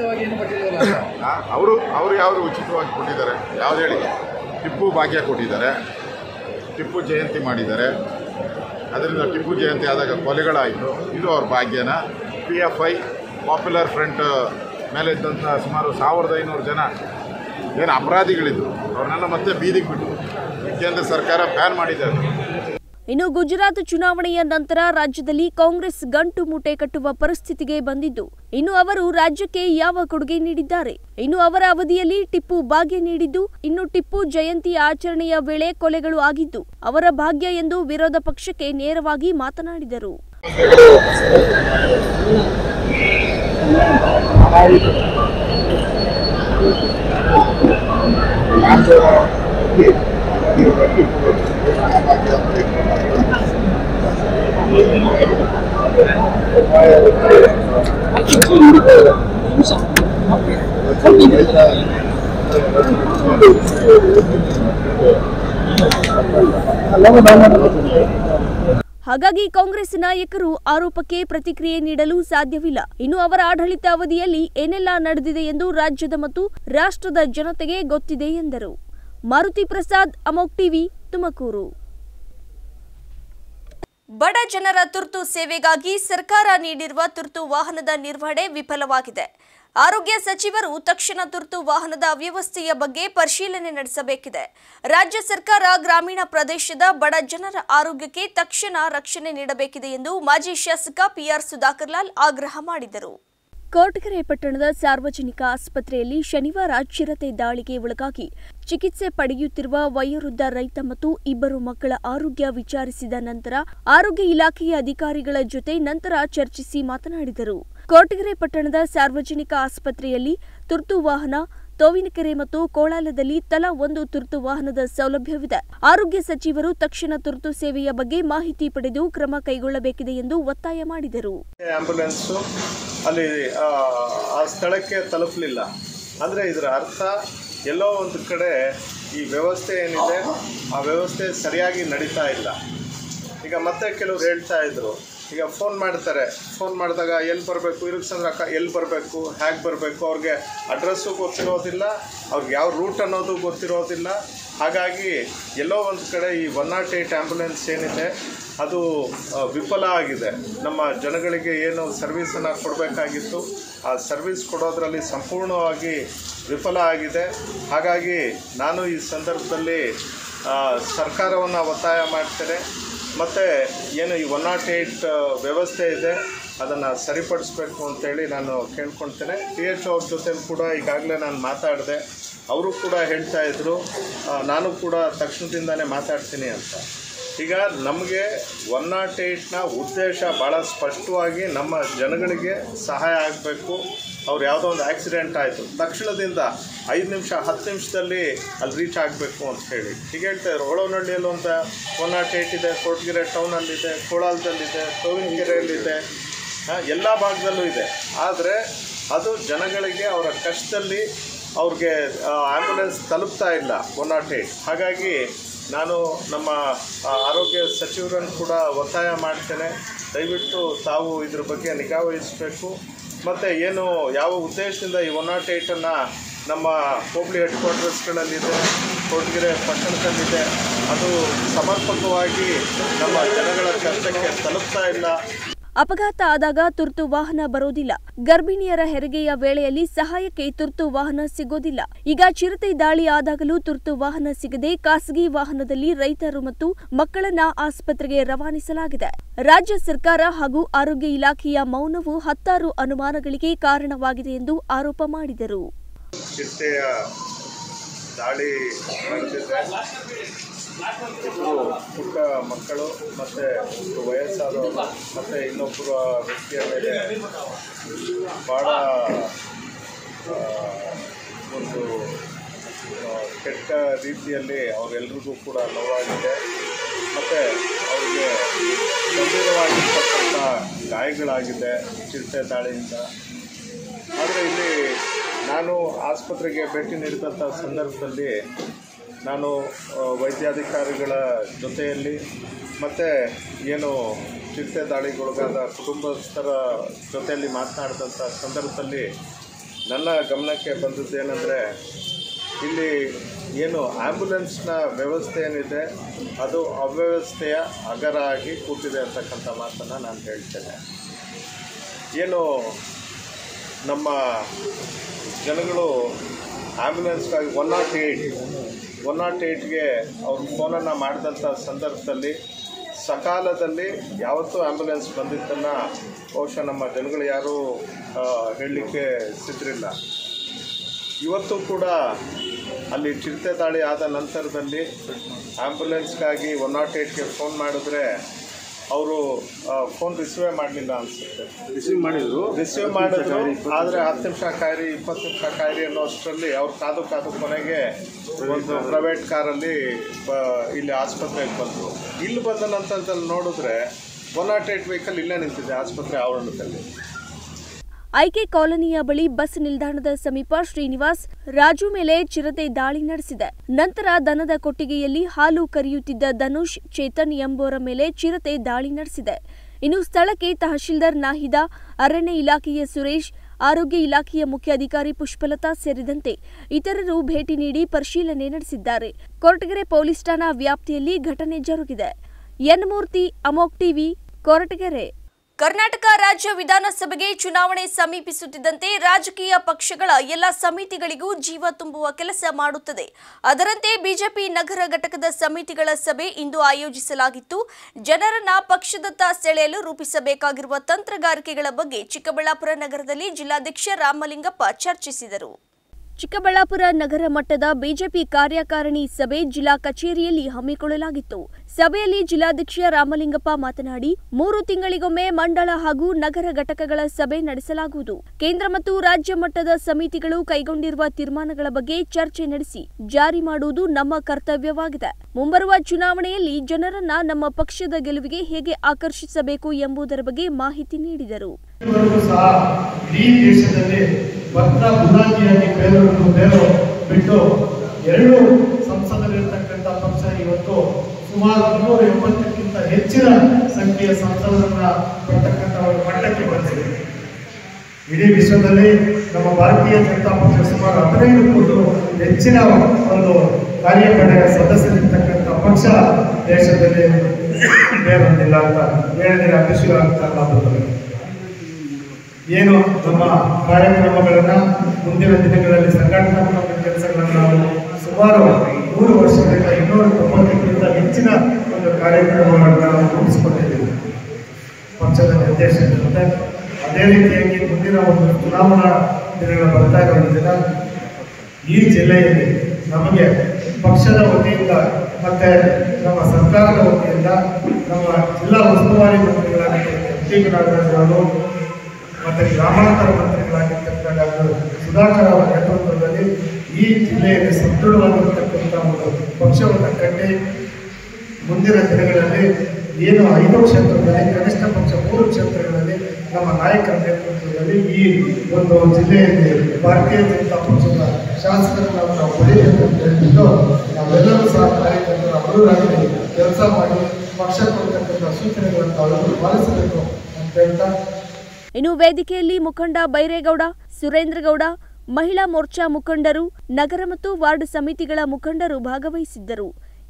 ಅವರು ಅವರು ಯಾವುದು ಉಚಿತವಾಗಿ ಕೊಟ್ಟಿದ್ದಾರೆ ಯಾವ್ದು ಹೇಳಿ ಟಿಪ್ಪು ಭಾಗ್ಯ ಕೊಟ್ಟಿದ್ದಾರೆ ಟಿಪ್ಪು ಜಯಂತಿ ಮಾಡಿದ್ದಾರೆ ಅದರಿಂದ ಟಿಪ್ಪು ಜಯಂತಿ ಆದಾಗ ಕೊಲೆಗಳಾಯಿತು ಇದು ಅವ್ರ ಭಾಗ್ಯನ P F I popular front ಮೇಲೆ ಇದ್ದಂಥ ಸುಮಾರು ಸಾವಿರದ ಐನೂರು ಜನ ಏನು ಅಪರಾಧಿಗಳಿದ್ರು ಅವ್ರನ್ನೆಲ್ಲ ಮತ್ತೆ ಬೀದಿಗೆ ಬಿಟ್ಟು ಕೇಂದ್ರ ಸರ್ಕಾರ ಬ್ಯಾನ್ ಮಾಡಿದ್ದಾರೆ ಇನ್ನು ಗುಜರಾತ್ ಚುನಾವಣೆಯ ನಂತರ ರಾಜ್ಯದಲ್ಲಿ ಕಾಂಗ್ರೆಸ್ ಗಂಟು ಮೂಟೆ ಕಟ್ಟುವ ಪರಿಸ್ಥಿತಿಗೆ ಬಂದಿದ್ದು ಇನ್ನು ಅವರು ರಾಜ್ಯಕ್ಕೆ ಯಾವ ಕೊಡುಗೆ ನೀಡಿದ್ದಾರೆ ಇನ್ನು ಅವರ ಅವಧಿಯಲ್ಲಿ ಟಿಪ್ಪು ಭಾಗ್ಯ ನೀಡಿದ್ದು ಇನ್ನು ಟಿಪ್ಪು ಜಯಂತಿ ಆಚರಣೆಯ ವೇಳೆ ಕೊಲೆಗಳು ಆಗಿದ್ದು ಅವರ ಭಾಗ್ಯ ಎಂದು ವಿರೋಧ ಪಕ್ಷಕ್ಕೆ ನೇರವಾಗಿ ಮಾತನಾಡಿದರು ಹಾಗಾಗಿ ಕಾಂಗ್ರೆಸ್ ನಾಯಕರು ಆರೋಪಕ್ಕೆ ಪ್ರತಿಕ್ರಿಯೆ ನೀಡಲು ಸಾಧ್ಯವಿಲ್ಲ ಇನ್ನು ಅವರ ಆಡಳಿತ ಅವಧಿಯಲ್ಲಿ ಏನೆಲ್ಲ ನಡೆದಿದೆ ಎಂದು ರಾಜ್ಯದ ಮತ್ತು ರಾಷ್ಟ್ರದ ಜನತೆಗೆ ಗೊತ್ತಿದೆ ಎಂದರು ಮಾರುತಿ ಪ್ರಸಾದ್ ಅಮೋಕ್ ಟಿವಿ ತುಮಕೂರು ಬಡ ಜನರ ತುರ್ತು ಸೇವೆಗಾಗಿ ಸರ್ಕಾರ ನೀಡಿರುವ ತುರ್ತು ವಾಹನದ ನಿರ್ವಹಣೆ ವಿಫಲವಾಗಿದೆ ಆರೋಗ್ಯ ಸಚಿವರು ತಕ್ಷಣ ತುರ್ತು ವಾಹನದ ವ್ಯವಸ್ಥೆಯ ಬಗ್ಗೆ ಪರಿಶೀಲನೆ ನಡೆಸಬೇಕಿದೆ ರಾಜ್ಯ ಸರ್ಕಾರ ಗ್ರಾಮೀಣ ಪ್ರದೇಶದ ಬಡ ಜನರ ಆರೋಗ್ಯಕ್ಕೆ ತಕ್ಷಣ ರಕ್ಷಣೆ ನೀಡಬೇಕಿದೆ ಎಂದು ಮಾಜಿ ಶಾಸಕ ಪಿಆರ್ ಸುಧಾಕರ್ ಲಾಲ್ ಆಗ್ರಹ ಮಾಡಿದರು ಕೋಟಗೆರೆ ಪಟ್ಟಣದ ಸಾರ್ವಜನಿಕ ಆಸ್ಪತ್ರೆಯಲ್ಲಿ ಶನಿವಾರ ಚಿರತೆ ದಾಳಿಗೆ ಒಳಗಾಗಿ ಚಿಕಿತ್ಸೆ ಪಡೆಯುತ್ತಿರುವ ವಯೋವೃದ್ಧ ರೈತ ಮತ್ತು ಇಬ್ಬರು ಮಕ್ಕಳ ಆರೋಗ್ಯ ವಿಚಾರಿಸಿದ ನಂತರ ಆರೋಗ್ಯ ಇಲಾಖೆಯ ಅಧಿಕಾರಿಗಳ ಜೊತೆ ನಂತರ ಚರ್ಚಿಸಿ ಮಾತನಾಡಿದರು ಕೋಟಗೆರೆ ಪಟ್ಟಣದ ಸಾರ್ವಜನಿಕ ಆಸ್ಪತ್ರೆಯಲ್ಲಿ ತುರ್ತು ವಾಹನ ತೋವಿನಕೆರೆ ಮತ್ತು ಕೋಳಾಲದಲ್ಲಿ ತಲಾ ಒಂದು ತುರ್ತು ವಾಹನದ ಸೌಲಭ್ಯವಿದೆ ಆರೋಗ್ಯ ಸಚಿವರು ತಕ್ಷಣ ತುರ್ತು ಸೇವೆಯ ಬಗ್ಗೆ ಮಾಹಿತಿ ಪಡೆದು ಕ್ರಮ ಕೈಗೊಳ್ಳಬೇಕಿದೆ ಎಂದು ಒತ್ತಾಯ ಮಾಡಿದರು ಆ್ಯಂಬುಲೆನ್ಸು ಅಲ್ಲಿ ಆ, ಆ ಸ್ಥಳಕ್ಕೆ ತಲುಪಲಿಲ್ಲ ಅಂದರೆ ಇದರ ಅರ್ಥ ಎಲ್ಲೋ ಒಂದು ಕಡೆ ಈ ವ್ಯವಸ್ಥೆ ಏನಿದೆ ಆ ವ್ಯವಸ್ಥೆ ಸರಿಯಾಗಿ ನಡೀತಾ ಇಲ್ಲ ಈಗ ಮತ್ತೆ ಕೆಲವ್ರು ಹೇಳ್ತಾ ಇದ್ರು ಈಗ ಫೋನ್ ಮಾಡ್ತಾರೆ ಫೋನ್ ಮಾಡಿದಾಗ ಎಲ್ಲಿ ಬರಬೇಕು ಇರುಕ್ಸಂದ್ರ ಅಕ್ಕ ಎಲ್ಲಿ ಬರಬೇಕು ಹೇಗೆ ಬರಬೇಕು ಅವ್ರಿಗೆ ಅಡ್ರೆಸ್ಸು ಗೊತ್ತಿರೋದಿಲ್ಲ ಅವ್ರಿಗೆ ಯಾವ ರೂಟ್ ಅನ್ನೋದು ಗೊತ್ತಿರೋದಿಲ್ಲ ಹಾಗಾಗಿ ಎಲ್ಲೋ ಒಂದು ಕಡೆ ಈ ಒನ್ ನಾಟ್ ಏಯ್ಟ್ ಆ್ಯಂಬುಲೆನ್ಸ್ ಏನಿದೆ ಅದು ಆ, ವಿಫಲ ಆಗಿದೆ ನಮ್ಮ ಜನಗಳಿಗೆ ಏನು ಸರ್ವಿಸನ್ನು ಕೊಡಬೇಕಾಗಿತ್ತು ಆ ಸರ್ವಿಸ್ ಕೊಡೋದ್ರಲ್ಲಿ ಸಂಪೂರ್ಣವಾಗಿ ವಿಫಲ ಆಗಿದೆ ಹಾಗಾಗಿ ನಾನು ಈ ಸಂದರ್ಭದಲ್ಲಿ ಸರ್ಕಾರವನ್ನು ಒತ್ತಾಯ ಮಾಡ್ತೇನೆ ಮತ್ತು ಏನು ಈ ಒನ್ ನಾಟ್ ಏಯ್ಟ್ ವ್ಯವಸ್ಥೆ ಇದೆ ಅದನ್ನು ಸರಿಪಡಿಸ್ಬೇಕು ಅಂತೇಳಿ ನಾನು ಕೇಳ್ಕೊಳ್ತೇನೆ ಪಿ ಎಚ್ ಅವ್ರ ಜೊತೆ ಕೂಡ ಈಗಾಗಲೇ ನಾನು ಮಾತಾಡಿದೆ ಅವರು ಕೂಡ ಹೇಳ್ತಾ ಇದ್ದರು ಆ, ನಾನು ಕೂಡ ತಕ್ಷಣದಿಂದನೇ ಮಾತಾಡ್ತೀನಿ ಅಂತ ಈಗ ನಮಗೆ ಒನ್ ನಾಟ್ ಏಯ್ಟ್ನ ಉದ್ದೇಶ ಭಾಳ ಸ್ಪಷ್ಟವಾಗಿ ನಮ್ಮ ಜನಗಳಿಗೆ ಸಹಾಯ ಆಗಬೇಕು ಅವ್ರು ಯಾವುದೋ ಒಂದು ಆಕ್ಸಿಡೆಂಟ್ ಆಯಿತು ತಕ್ಷಣದಿಂದ ಐದು ನಿಮಿಷ ಹತ್ತು ನಿಮಿಷದಲ್ಲಿ ಅಲ್ಲಿ ರೀಚ್ ಆಗಬೇಕು ಅಂತ ಹೇಳಿ ಈಗ ಹೇಳ್ತಾ ಇದ್ರು ಹೊಳವನಹಳ್ಳಿಯಲ್ಲಿ ಒಂದು ಒನ್ ನಾಟ್ ಏಯ್ಟ್ ಇದೆ ಕೊರಟಗೆರೆ ಟೌನಲ್ಲಿದೆ ಕೋಳಾಲದಲ್ಲಿದೆ ತೋವಿನಕೆರೆಯಲ್ಲಿದೆ ಎಲ್ಲ ಭಾಗದಲ್ಲೂ ಇದೆ ಆದರೆ ಅದು ಜನಗಳಿಗೆ ಅವರ ಕಷ್ಟದಲ್ಲಿ ಅವ್ರಿಗೆ ಆ್ಯಂಬುಲೆನ್ಸ್ ತಲುಪ್ತಾ ಇಲ್ಲ ಒನ್ ನಾಟ್ ಏಯ್ಟ್ ಹಾಗಾಗಿ ನಾನು ನಮ್ಮ ಆ, ಆರೋಗ್ಯ ಸಚಿವರನ್ನು ಕೂಡ ಒತ್ತಾಯ ಮಾಡ್ತೇನೆ ದಯವಿಟ್ಟು ತಾವು ಇದ್ರ ಬಗ್ಗೆ ನಿಗಾ ವಹಿಸಬೇಕು ಮತ್ತು ಏನು ಯಾವ ಉದ್ದೇಶದಿಂದ ಈ ಒನ್ ನಾಟ್ ಏಯ್ಟನ್ನು ನಮ್ಮ ಹೋಬಳಿ ಹೆಡ್ ಕ್ವಾರ್ಟರ್ಸ್ಗಳಲ್ಲಿದೆ ಕೊರಟಗೆರೆ ಪಟ್ಟಣದಲ್ಲಿದೆ ಅದು ಸಮರ್ಪಕವಾಗಿ ನಮ್ಮ ಜನಗಳ ಚರ್ಚೆಗೆ ತಲುಪ್ತಾ ಇಲ್ಲ ಅಪಘಾತ ಆದಾಗ ತುರ್ತು ವಾಹನ ಬರೋದಿಲ್ಲ ಗರ್ಭಿಣಿಯರ ಹೆರಿಗೆಯ ವೇಳೆಯಲ್ಲಿ ಸಹಾಯಕ್ಕೆ ತುರ್ತು ವಾಹನ ಸಿಗೋದಿಲ್ಲ ಈಗ ಚಿರತೆ ದಾಳಿ ಆದಾಗಲೂ ತುರ್ತು ವಾಹನ ಸಿಗದೆ ಖಾಸಗಿ ವಾಹನದಲ್ಲಿ ರೈತರು ಮತ್ತು ಮಕ್ಕಳನ್ನ ಆಸ್ಪತ್ರೆಗೆ ರವಾನಿಸಲಾಗಿದೆ ರಾಜ್ಯ ಸರ್ಕಾರ ಹಾಗೂ ಆರೋಗ್ಯ ಇಲಾಖೆಯ ಮೌನವು ಹತ್ತಾರು ಅನುಮಾನಗಳಿಗೆ ಕಾರಣವಾಗಿದೆ ಎಂದು ಆರೋಪ ಮಾಡಿದರು ಚಿರತೆಯ ದಾಳಿ ನಡೆದಿದೆ ಇಬ್ಬರು ಪುಟ್ಟ ಮಕ್ಕಳು ಮತ್ತು ಒಬ್ಬರು ವಯಸ್ಸಾದವರು ಮತ್ತು ಇನ್ನೊಬ್ಬರ ವ್ಯಕ್ತಿಯ ಮೇಲೆ ಭಾಳ ಆ, ಒಂದು ಆ, ಕೆಟ್ಟ ರೀತಿಯಲ್ಲಿ ಅವರೆಲ್ರಿಗೂ ಕೂಡ ನೋವಾಗಿದೆ ಮತ್ತು ಅವರಿಗೆ ಗಂಭೀರವಾಗಿರ್ತಕ್ಕಂಥ ಗಾಯಗಳಾಗಿದೆ ಚಿರತೆ ದಾಳಿಯಿಂದ ಆದರೆ ಇಲ್ಲಿ ನಾನು ಆಸ್ಪತ್ರೆಗೆ ಭೇಟಿ ನೀಡಿದಂಥ ಸಂದರ್ಭದಲ್ಲಿ ನಾನು ಆ, ವೈದ್ಯಾಧಿಕಾರಿಗಳ ಜೊತೆಯಲ್ಲಿ ಮತ್ತು ಏನು ಚಿರತೆ ದಾಳಿಗೊಳಗಾದ ಕುಟುಂಬಸ್ಥರ ಜೊತೆಯಲ್ಲಿ ಮಾತನಾಡಿದಂಥ ಸಂದರ್ಭದಲ್ಲಿ ನನ್ನ ಗಮನಕ್ಕೆ ಬಂದದ್ದೇನೆಂದರೆ ಇಲ್ಲಿ ಏನು ಆ್ಯಂಬುಲೆನ್ಸ್ನ ವ್ಯವಸ್ಥೆ ಏನಿದೆ ಅದು ಅವ್ಯವಸ್ಥೆಯ ಅಗರ ಆಗಿ ಕೂತಿದೆ ಅಂತಕ್ಕಂಥ ಮಾತನ್ನು ನಾನು ಹೇಳ್ತೇನೆ ಏನು ನಮ್ಮ ಜನಗಳು ಆ್ಯಂಬುಲೆನ್ಸ್ಗಾಗಿ one nought eight one nought ಏಯ್ಟ್ಗೆ ಅವ್ರು ಫೋನನ್ನು ಮಾಡಿದಂಥ ಸಂದರ್ಭದಲ್ಲಿ ಸಕಾಲದಲ್ಲಿ ಯಾವತ್ತೂ ಆ್ಯಂಬುಲೆನ್ಸ್ ಬಂದಿದ್ದನ್ನು ಬಹುಶಃ ನಮ್ಮ ಜನಗಳು ಯಾರೂ ಹೇಳಲಿಕ್ಕೆ ಸಿದ್ರಿಲ್ಲ ಇವತ್ತು ಕೂಡ ಅಲ್ಲಿ ಚಿರತೆ ದಾಳಿ ಆದ ನಂತರದಲ್ಲಿ ಆ್ಯಂಬುಲೆನ್ಸ್ಗಾಗಿ ಒನ್ ನಾಟ್ ಏಯ್ಟ್ಗೆ ಫೋನ್ ಮಾಡಿದ್ರೆ ಅವರು ಫೋನ್ ರಿಸೀವೇ ಮಾಡಲಿಲ್ಲ ಅನಿಸುತ್ತೆ ರಿಸೀವ್ ಮಾಡಿದ್ರು ರಿಸೀವ್ ಮಾಡಿದ್ರು ಆದರೆ ಹತ್ತು ನಿಮಿಷ ಕಾಯಿರಿ ಇಪ್ಪತ್ತು ನಿಮಿಷ ಕಾಯಿರಿ ಅನ್ನೋ ಅಷ್ಟರಲ್ಲಿ ಅವ್ರು ಕಾದು ಕಾದು ಕೊನೆಗೆ ಒಂದು ಪ್ರೈವೇಟ್ ಕಾರಲ್ಲಿ ಬ ಇಲ್ಲಿ ಆಸ್ಪತ್ರೆಗೆ ಬಂದರು ಇಲ್ಲಿ ಬಂದ ನಂತರದಲ್ಲಿ ನೋಡಿದ್ರೆ ಒನ್ ನಾಟ್ ಏಟ್ ವೆಹಿಕಲ್ ಇಲ್ಲೇ ನಿಂತಿದೆ ಆಸ್ಪತ್ರೆ ಆವರಣದಲ್ಲಿ ಐಕೆ ಕಾಲೋನಿಯ ಬಳಿ ಬಸ್ ನಿಲ್ದಾಣದ ಸಮೀಪ ಶ್ರೀನಿವಾಸ್ ರಾಜು ಮೇಲೆ ಚಿರತೆ ದಾಳಿ ನಡೆಸಿದೆ ನಂತರ ದನದ ಕೊಟ್ಟಿಗೆಯಲ್ಲಿ ಹಾಲು ಕರೆಯುತ್ತಿದ್ದ ಧನುಷ್ ಚೇತನ್ ಎಂಬುವರ ಮೇಲೆ ಚಿರತೆ ದಾಳಿ ನಡೆಸಿದೆ ಇನ್ನು ಸ್ಥಳಕ್ಕೆ ತಹಶೀಲ್ದಾರ್ ನಾಹಿದಾ ಅರಣ್ಯ ಇಲಾಖೆಯ ಸುರೇಶ್ ಆರೋಗ್ಯ ಇಲಾಖೆಯ ಮುಖ್ಯ ಅಧಿಕಾರಿ ಪುಷ್ಪಲತಾ ಸೇರಿದಂತೆ ಇತರರು ಭೇಟಿ ನೀಡಿ ಪರಿಶೀಲನೆ ನಡೆಸಿದ್ದಾರೆ ಕೊರಟಗೆರೆ ಪೊಲೀಸ್ ಠಾಣಾ ವ್ಯಾಪ್ತಿಯಲ್ಲಿ ಘಟನೆ ಜರುಗಿದೆ ಎನ್ಮೂರ್ತಿ ಅಮೋಕ್ ಟಿವಿ ಕೊರಟಗೆರೆ ಕರ್ನಾಟಕ ರಾಜ್ಯ ವಿಧಾನಸಭೆಗೆ ಚುನಾವಣೆ ಸಮೀಪಿಸುತ್ತಿದ್ದಂತೆ ರಾಜಕೀಯ ಪಕ್ಷಗಳ ಎಲ್ಲ ಸಮಿತಿಗಳಿಗೂ ಜೀವ ತುಂಬುವ ಕೆಲಸ ಮಾಡುತ್ತದೆ ಅದರಂತೆ ಬಿಜೆಪಿ ನಗರ ಘಟಕದ ಸಮಿತಿಗಳ ಸಭೆ ಇಂದು ಆಯೋಜಿಸಲಾಗಿತ್ತು ಜನರನ್ನ ಪಕ್ಷದತ್ತ ಸೆಳೆಯಲು ರೂಪಿಸಬೇಕಾಗಿರುವ ತಂತ್ರಗಾರಿಕೆಗಳ ಬಗ್ಗೆ ಚಿಕ್ಕಬಳ್ಳಾಪುರ ನಗರದಲ್ಲಿ ಜಿಲ್ಲಾಧ್ಯಕ್ಷ ರಾಮಲಿಂಗಪ್ಪ ಚರ್ಚಿಸಿದರು ಚಿಕ್ಕಬಳ್ಳಾಪುರ ನಗರ ಮಟ್ಟದ ಬಿಜೆಪಿ ಕಾರ್ಯಕಾರಿಣಿ ಸಭೆ ಜಿಲ್ಲಾ ಕಚೇರಿಯಲ್ಲಿ ಹಮ್ಮಿಕೊಳ್ಳಲಾಗಿತ್ತು ಸಭೆಯಲ್ಲಿ ಜಿಲ್ಲಾಧ್ಯಕ್ಷ ರಾಮಲಿಂಗಪ್ಪ ಮಾತನಾಡಿ ಮೂರು ತಿಂಗಳಿಗೊಮ್ಮೆ ಮಂಡಳ ಹಾಗೂ ನಗರ ಘಟಕಗಳ ಸಭೆ ನಡೆಸಲಾಗುವುದು ಕೇಂದ್ರ ಮತ್ತು ರಾಜ್ಯ ಮಟ್ಟದ ಸಮಿತಿಗಳು ಕೈಗೊಂಡಿರುವ ತೀರ್ಮಾನಗಳ ಬಗ್ಗೆ ಚರ್ಚೆ ನಡೆಸಿ ಜಾರಿ ಮಾಡುವುದು ನಮ್ಮ ಕರ್ತವ್ಯವಾಗಿದೆ ಮುಂಬರುವ ಚುನಾವಣೆಯಲ್ಲಿ ಜನರನ್ನ ನಮ್ಮ ಪಕ್ಷದ ಗೆಲುವಿಗೆ ಹೇಗೆ ಆಕರ್ಷಿಸಬೇಕು ಎಂಬುದರ ಬಗ್ಗೆ ಮಾಹಿತಿ ನೀಡಿದರು ಇದುವರೆಗೂ ಸಹ ಇಡೀ ದೇಶದಲ್ಲಿ ಭತ್ತ ಬುನಾದಿಯಾಗಿ ಬೇರೂರು ಬೇರು ಬಿಟ್ಟು ಎರಡು ಸಂಸದರಿರ್ತಕ್ಕಂಥ ಪಕ್ಷ ಇವತ್ತು ಸುಮಾರು ಮುನ್ನೂರ ಎಂಬತ್ತಕ್ಕಿಂತ ಹೆಚ್ಚಿನ ಸಂಖ್ಯೆಯ ಸಂಸದರನ್ನ ಪಡ್ತಕ್ಕಂಥ ಒಂದು ಮಟ್ಟಕ್ಕೆ ಬಂದಿದೆ ಇಡೀ ವಿಶ್ವದಲ್ಲಿ ನಮ್ಮ ಭಾರತೀಯ ಜನತಾ ಪಕ್ಷ ಸುಮಾರು ಹದಿನೈದು ಕೋಟಿ ಹೆಚ್ಚಿನ ಒಂದು ಕಾರ್ಯಪಡೆಯ ಸದಸ್ಯರಿರ್ತಕ್ಕಂಥ ಪಕ್ಷ ದೇಶದಲ್ಲಿ ಬೇರೊಂದಿಲ್ಲ ಅಂತ ಹೇಳಿದರೆ ಅತಿಶಯ ಆಗ್ತಾ ಏನು ನಮ್ಮ ಕಾರ್ಯಕ್ರಮಗಳನ್ನ ಮುಂದಿನ ದಿನಗಳಲ್ಲಿ ಸಂಘಟನಾತ್ಮಕ ಕೆಲಸಗಳನ್ನು ನಾವು ಸುಮಾರು ಮೂರು ವರ್ಷಗಳಿಂದ ಇನ್ನೂರ ತೊಂಬತ್ತಕ್ಕಿಂತ ಹೆಚ್ಚಿನ ಒಂದು ಕಾರ್ಯಕ್ರಮಗಳನ್ನು ನಾವು ರೂಪಿಸಿಕೊಂಡಿದ್ದೀವಿ ಪಕ್ಷದ ನಿರ್ದೇಶನದಂತೆ ಅದೇ ರೀತಿಯಾಗಿ ಮುಂದಿನ ಒಂದು ಚುನಾವಣಾ ದಿನಗಳು ಬರ್ತಾ ಇರೋದ್ರಿಂದ ಈ ಜಿಲ್ಲೆಯಲ್ಲಿ ನಮಗೆ ಪಕ್ಷದ ವತಿಯಿಂದ ಮತ್ತೆ ನಮ್ಮ ಸರ್ಕಾರದ ವತಿಯಿಂದ ನಮ್ಮ ಜಿಲ್ಲಾ ಉಸ್ತುವಾರಿ ಮಂತ್ರಿಗಳಾಗಿರ್ತಕ್ಕಂಥ ಎಂ ಟಿ ನಾಗರಾಜ್ ಅವರು ಮತ್ತೆ ಗ್ರಾಮಾಂತರ ಮಂತ್ರಿಗಳಾಗಿರ್ತಕ್ಕಂಥ ಡಾಕ್ಟರ್ ಸುಧಾಕರ್ ಅವರ ನೇತೃತ್ವದಲ್ಲಿ ಈ ಜಿಲ್ಲೆಯಲ್ಲಿ ಸದೃಢವಾಗಿರ್ತಕ್ಕಂಥ ಒಂದು ಪಕ್ಷವನ್ನು ಕಟ್ಟಿ ಮುಂದಿನ ದಿನಗಳಲ್ಲಿ ಏನು ಐದು ಕ್ಷೇತ್ರದಲ್ಲಿ ಕನಿಷ್ಠ ಪಕ್ಷ ಮೂರು ಕ್ಷೇತ್ರಗಳಲ್ಲಿ ನಮ್ಮ ನಾಯಕರ ನೇತೃತ್ವದಲ್ಲಿ ಈ ಒಂದು ಜಿಲ್ಲೆಯಲ್ಲಿ ಭಾರತೀಯ ಜನತಾ ಪಕ್ಷದ ಶಾಸಕರನ್ನು ನಾವು ಪಡೆಯಬೇಕು ಅಂತ ಹೇಳ್ಬಿಟ್ಟು ನಾವೆಲ್ಲರೂ ಸಹ ಕಾರ್ಯಕರ್ತರ ಅನುರಾಗಿ ಕೆಲಸ ಮಾಡಿ ಪಕ್ಷ ಕೊಡ್ತಕ್ಕಂಥ ಸೂಚನೆಗಳನ್ನು ತಾವೆಲ್ಲರೂ ಪಾಲಿಸಬೇಕು ಅಂತ ಹೇಳ್ತಾ ಇನ್ನು ವೇದಿಕೆಯಲ್ಲಿ ಮುಖಂಡ ಬೈರೇಗೌಡ ಸುರೇಂದ್ರಗೌಡ ಮಹಿಳಾ ಮೋರ್ಚಾ ಮುಖಂಡರು ನಗರ ಮತ್ತು ವಾರ್ಡ್ ಸಮಿತಿಗಳ ಮುಖಂಡರು ಭಾಗವಹಿಸಿದ್ದರು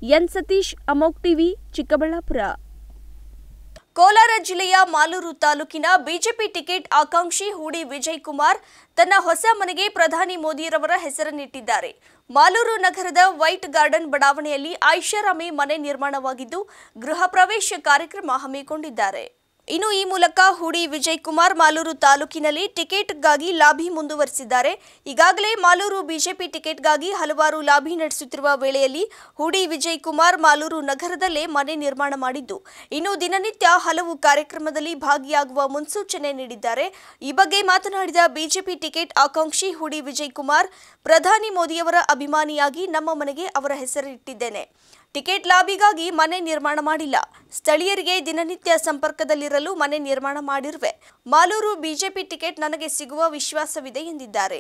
ಎನ್ ಸತೀಶ್ ಅಮೋಕ್ ಟಿವಿ ಚಿಕ್ಕಬಳ್ಳಾಪುರ ಕೋಲಾರ ಜಿಲ್ಲೆಯ ಮಾಲೂರು ತಾಲೂಕಿನ ಬಿಜೆಪಿ ಟಿಕೆಟ್ ಆಕಾಂಕ್ಷಿ ಹೂಡಿ ವಿಜಯ್ ಕುಮಾರ್ ತನ್ನ ಹೊಸ ಮನೆಗೆ ಪ್ರಧಾನಿ ಮೋದಿರವರ ಹೆಸರನ್ನಿಟ್ಟಿದ್ದಾರೆ ಮಾಲೂರು ನಗರದ ವೈಟ್ ಗಾರ್ಡನ್ ಬಡಾವಣೆಯಲ್ಲಿ ಐಷಾರಾಮಿ ಮನೆ ನಿರ್ಮಾಣವಾಗಿದ್ದು ಗೃಹ ಪ್ರವೇಶ ಕಾರ್ಯಕ್ರಮ ಹಮ್ಮಿಕೊಂಡಿದ್ದಾರೆ ಇನ್ನು ಈ ಮೂಲಕ ಹೂಡಿ ವಿಜಯ್ ಕುಮಾರ್ ಮಾಲೂರು ತಾಲೂಕಿನಲ್ಲಿ ಟಿಕೆಟ್ಗಾಗಿ ಲಾಬಿ ಮುಂದುವರೆಸಿದ್ದಾರೆ ಈಗಾಗಲೇ ಮಾಲೂರು ಬಿಜೆಪಿ ಟಿಕೆಟ್ಗಾಗಿ ಹಲವಾರು ಲಾಬಿ ನಡೆಸುತ್ತಿರುವ ವೇಳೆಯಲ್ಲಿ ಹೂಡಿ ವಿಜಯ್ ಕುಮಾರ್ ಮಾಲೂರು ನಗರದಲ್ಲೇ ಮನೆ ನಿರ್ಮಾಣ ಮಾಡಿದ್ದು ಇನ್ನು ದಿನನಿತ್ಯ ಹಲವು ಕಾರ್ಯಕ್ರಮದಲ್ಲಿ ಭಾಗಿಯಾಗುವ ಮುನ್ಸೂಚನೆ ನೀಡಿದ್ದಾರೆ ಈ ಬಗ್ಗೆ ಮಾತನಾಡಿದ ಬಿಜೆಪಿ ಟಿಕೆಟ್ ಆಕಾಂಕ್ಷಿ ಹೂಡಿ ವಿಜಯ್ ಕುಮಾರ್ ಪ್ರಧಾನಿ ಮೋದಿಯವರ ಅಭಿಮಾನಿಯಾಗಿ ನಮ್ಮ ಮನೆಗೆ ಅವರ ಹೆಸರಿಟ್ಟಿದ್ದೇನೆ ಟಿಕೆಟ್ ಲಾಬಿಗಾಗಿ ಮನೆ ನಿರ್ಮಾಣ ಮಾಡಿಲ್ಲ ಸ್ಥಳೀಯರಿಗೆ ದಿನನಿತ್ಯ ಸಂಪರ್ಕದಲ್ಲಿರಲು ಮನೆ ನಿರ್ಮಾಣ ಮಾಡಿರುವೆ ಮಾಲೂರು ಬಿಜೆಪಿ ಟಿಕೆಟ್ ನನಗೆ ಸಿಗುವ ವಿಶ್ವಾಸವಿದೆ ಎಂದಿದ್ದಾರೆ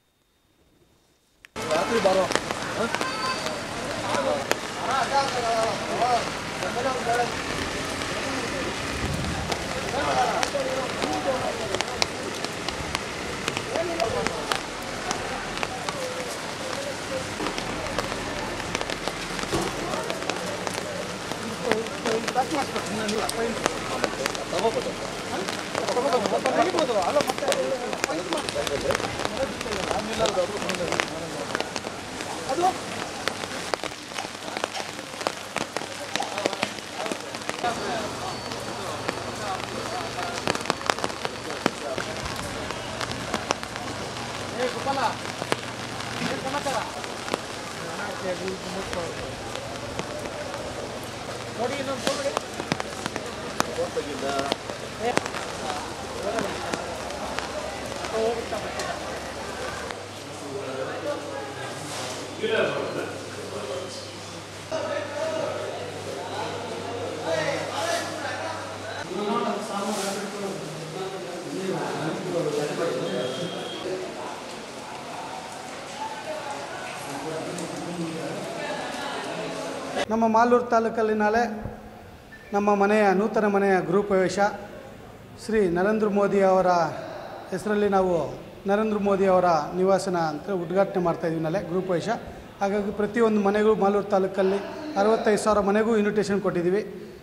ನಮ್ಮ ಮಾಲೂರು ತಾಲೂಕಲ್ಲಿನಾಲೆ ನಮ್ಮ ಮನೆಯ ನೂತನ ಮನೆಯ ಗೃಹಪ್ರವೇಶ ಶ್ರೀ ನರೇಂದ್ರ ಮೋದಿ ಅವರ ಹೆಸರಲ್ಲಿ ನಾವು ನರೇಂದ್ರ ಮೋದಿ ಅವರ ನಿವಾಸನ ಅಂತ ಉದ್ಘಾಟನೆ ಮಾಡ್ತಾಯಿದ್ದೀವಿ ನಾಳೆ ಗೃಹಪ್ರವೇಶ ಹಾಗಾಗಿ ಪ್ರತಿಯೊಂದು ಮನೆಗೂ ಮಾಲೂರು ತಾಲೂಕಲ್ಲಿ ಅರವತ್ತೈದು ಸಾವಿರ ಮನೆಗೂ ಇನ್ವಿಟೇಷನ್ ಕೊಟ್ಟಿದ್ದೀವಿ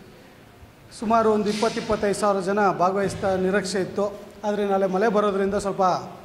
ಸುಮಾರು ಒಂದು ಇಪ್ಪತ್ತು ಇಪ್ಪತ್ತೈದು ಸಾವಿರ ಜನ ಭಾಗವಹಿಸ್ತಾ ನಿರೀಕ್ಷೆ ಇತ್ತು ಆದರೆ ನಾಳೆ ಮಳೆ ಬರೋದ್ರಿಂದ ಸ್ವಲ್ಪ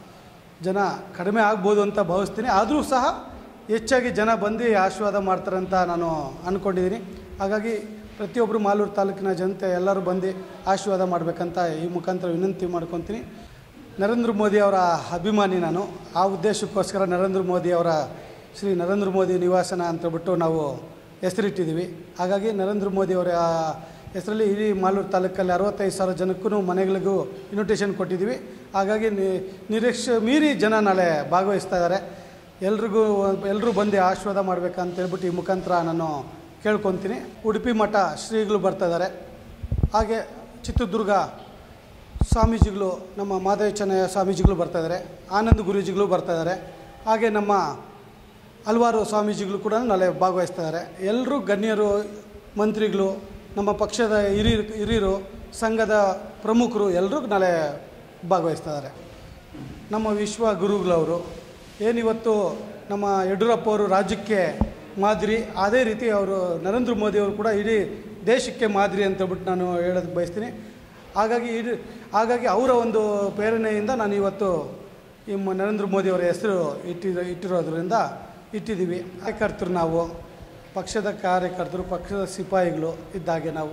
ಜನ ಕಡಿಮೆ ಆಗ್ಬೋದು ಅಂತ ಭಾವಿಸ್ತೀನಿ ಆದರೂ ಸಹ ಹೆಚ್ಚಾಗಿ ಜನ ಬಂದು ಆಶೀರ್ವಾದ ಮಾಡ್ತಾರಂತ ನಾನು ಅಂದ್ಕೊಂಡಿದ್ದೀನಿ ಹಾಗಾಗಿ ಪ್ರತಿಯೊಬ್ಬರು ಮಾಲೂರು ತಾಲೂಕಿನ ಜನತೆ ಎಲ್ಲರೂ ಬಂದು ಆಶೀರ್ವಾದ ಮಾಡಬೇಕಂತ ಈ ಮುಖಾಂತರ ವಿನಂತಿ ಮಾಡ್ಕೊತೀನಿ ನರೇಂದ್ರ ಮೋದಿ ಅವರ ಅಭಿಮಾನಿ ನಾನು ಆ ಉದ್ದೇಶಕ್ಕೋಸ್ಕರ ನರೇಂದ್ರ ಮೋದಿ ಅವರ ಶ್ರೀ ನರೇಂದ್ರ ಮೋದಿ ನಿವಾಸನ ಅಂತೇಳ್ಬಿಟ್ಟು ನಾವು ಹೆಸರಿಟ್ಟಿದ್ದೀವಿ ಹಾಗಾಗಿ ನರೇಂದ್ರ ಮೋದಿ ಅವರ ಹೆಸರಲ್ಲಿ ಇಡೀ ಮಾಲೂರು ತಾಲೂಕಲ್ಲಿ ಅರವತ್ತೈದು ಸಾವಿರ ಜನಕ್ಕೂ ಮನೆಗಳಿಗೂ ಇನ್ವಿಟೇಷನ್ ಕೊಟ್ಟಿದ್ದೀವಿ ಹಾಗಾಗಿ ನಿ- ನಿರೀಕ್ಷೆ ಮೀರಿ ಜನ ನಾಳೆ ಭಾಗವಹಿಸ್ತಾ ಇದ್ದಾರೆ ಎಲ್ರಿಗೂ ಎಲ್ಲರೂ ಬಂದು ಆಶೀರ್ವಾದ ಮಾಡ್ಬೇಕಂತ ಹೇಳ್ಬಿಟ್ಟು ಈ ಮುಖಾಂತರ ನಾನು ಕೇಳ್ಕೊತೀನಿ ಉಡುಪಿ ಮಠ ಶ್ರೀಗಳು ಬರ್ತಾ ಇದ್ದಾರೆ ಹಾಗೆ ಚಿತ್ರದುರ್ಗ ಸ್ವಾಮೀಜಿಗಳು ನಮ್ಮ ಮಾದೇವ ಚೆನ್ನಯ್ಯ ಸ್ವಾಮೀಜಿಗಳು ಬರ್ತಾ ಇದ್ದಾರೆ ಆನಂದ್ ಗುರೂಜಿಗಳು ಬರ್ತಾ ಇದ್ದಾರೆ ಹಾಗೆ ನಮ್ಮ ಹಲವಾರು ಸ್ವಾಮೀಜಿಗಳು ಕೂಡ ನಾಳೆ ಭಾಗವಹಿಸ್ತಾ ಇದ್ದಾರೆ ಎಲ್ಲರೂ ಗಣ್ಯರು ಮಂತ್ರಿಗಳು ನಮ್ಮ ಪಕ್ಷದ ಹಿರಿಯರು ಹಿರಿಯರು ಸಂಘದ ಪ್ರಮುಖರು ಎಲ್ಲರೂ ನಾಳೆ ಭಾಗವಹಿಸ್ತಾ ಇದ್ದಾರೆ ನಮ್ಮ ವಿಶ್ವ ಗುರುಗಳವರು ಏನಿವತ್ತು ನಮ್ಮ ಯಡಿಯೂರಪ್ಪ ಅವರು ರಾಜ್ಯಕ್ಕೆ ಮಾದರಿ ಅದೇ ರೀತಿ ಅವರು ನರೇಂದ್ರ ಮೋದಿ ಅವರು ಕೂಡ ಇಡೀ ದೇಶಕ್ಕೆ ಮಾದರಿ ಅಂತ ಹೇಳ್ಬಿಟ್ಟು ನಾನು ಹೇಳೋದಕ್ಕೆ ಬಯಸ್ತೀನಿ ಹಾಗಾಗಿ ಇಡೀ ಹಾಗಾಗಿ ಅವರ ಒಂದು ಪ್ರೇರಣೆಯಿಂದ ನಾನು ಇವತ್ತು ಈ ಮ- ನರೇಂದ್ರ ಮೋದಿ ಅವರ ಹೆಸರು ಇಟ್ಟಿರೋ ಇಟ್ಟಿರೋದ್ರಿಂದ ಇಟ್ಟಿದ್ದೀವಿ ಕಾರ್ಯಕರ್ತರು ನಾವು ಪಕ್ಷದ ಕಾರ್ಯಕರ್ತರು ಪಕ್ಷದ ಸಿಪಾಯಿಗಳು ಇದ್ದಾಗೆ ನಾವು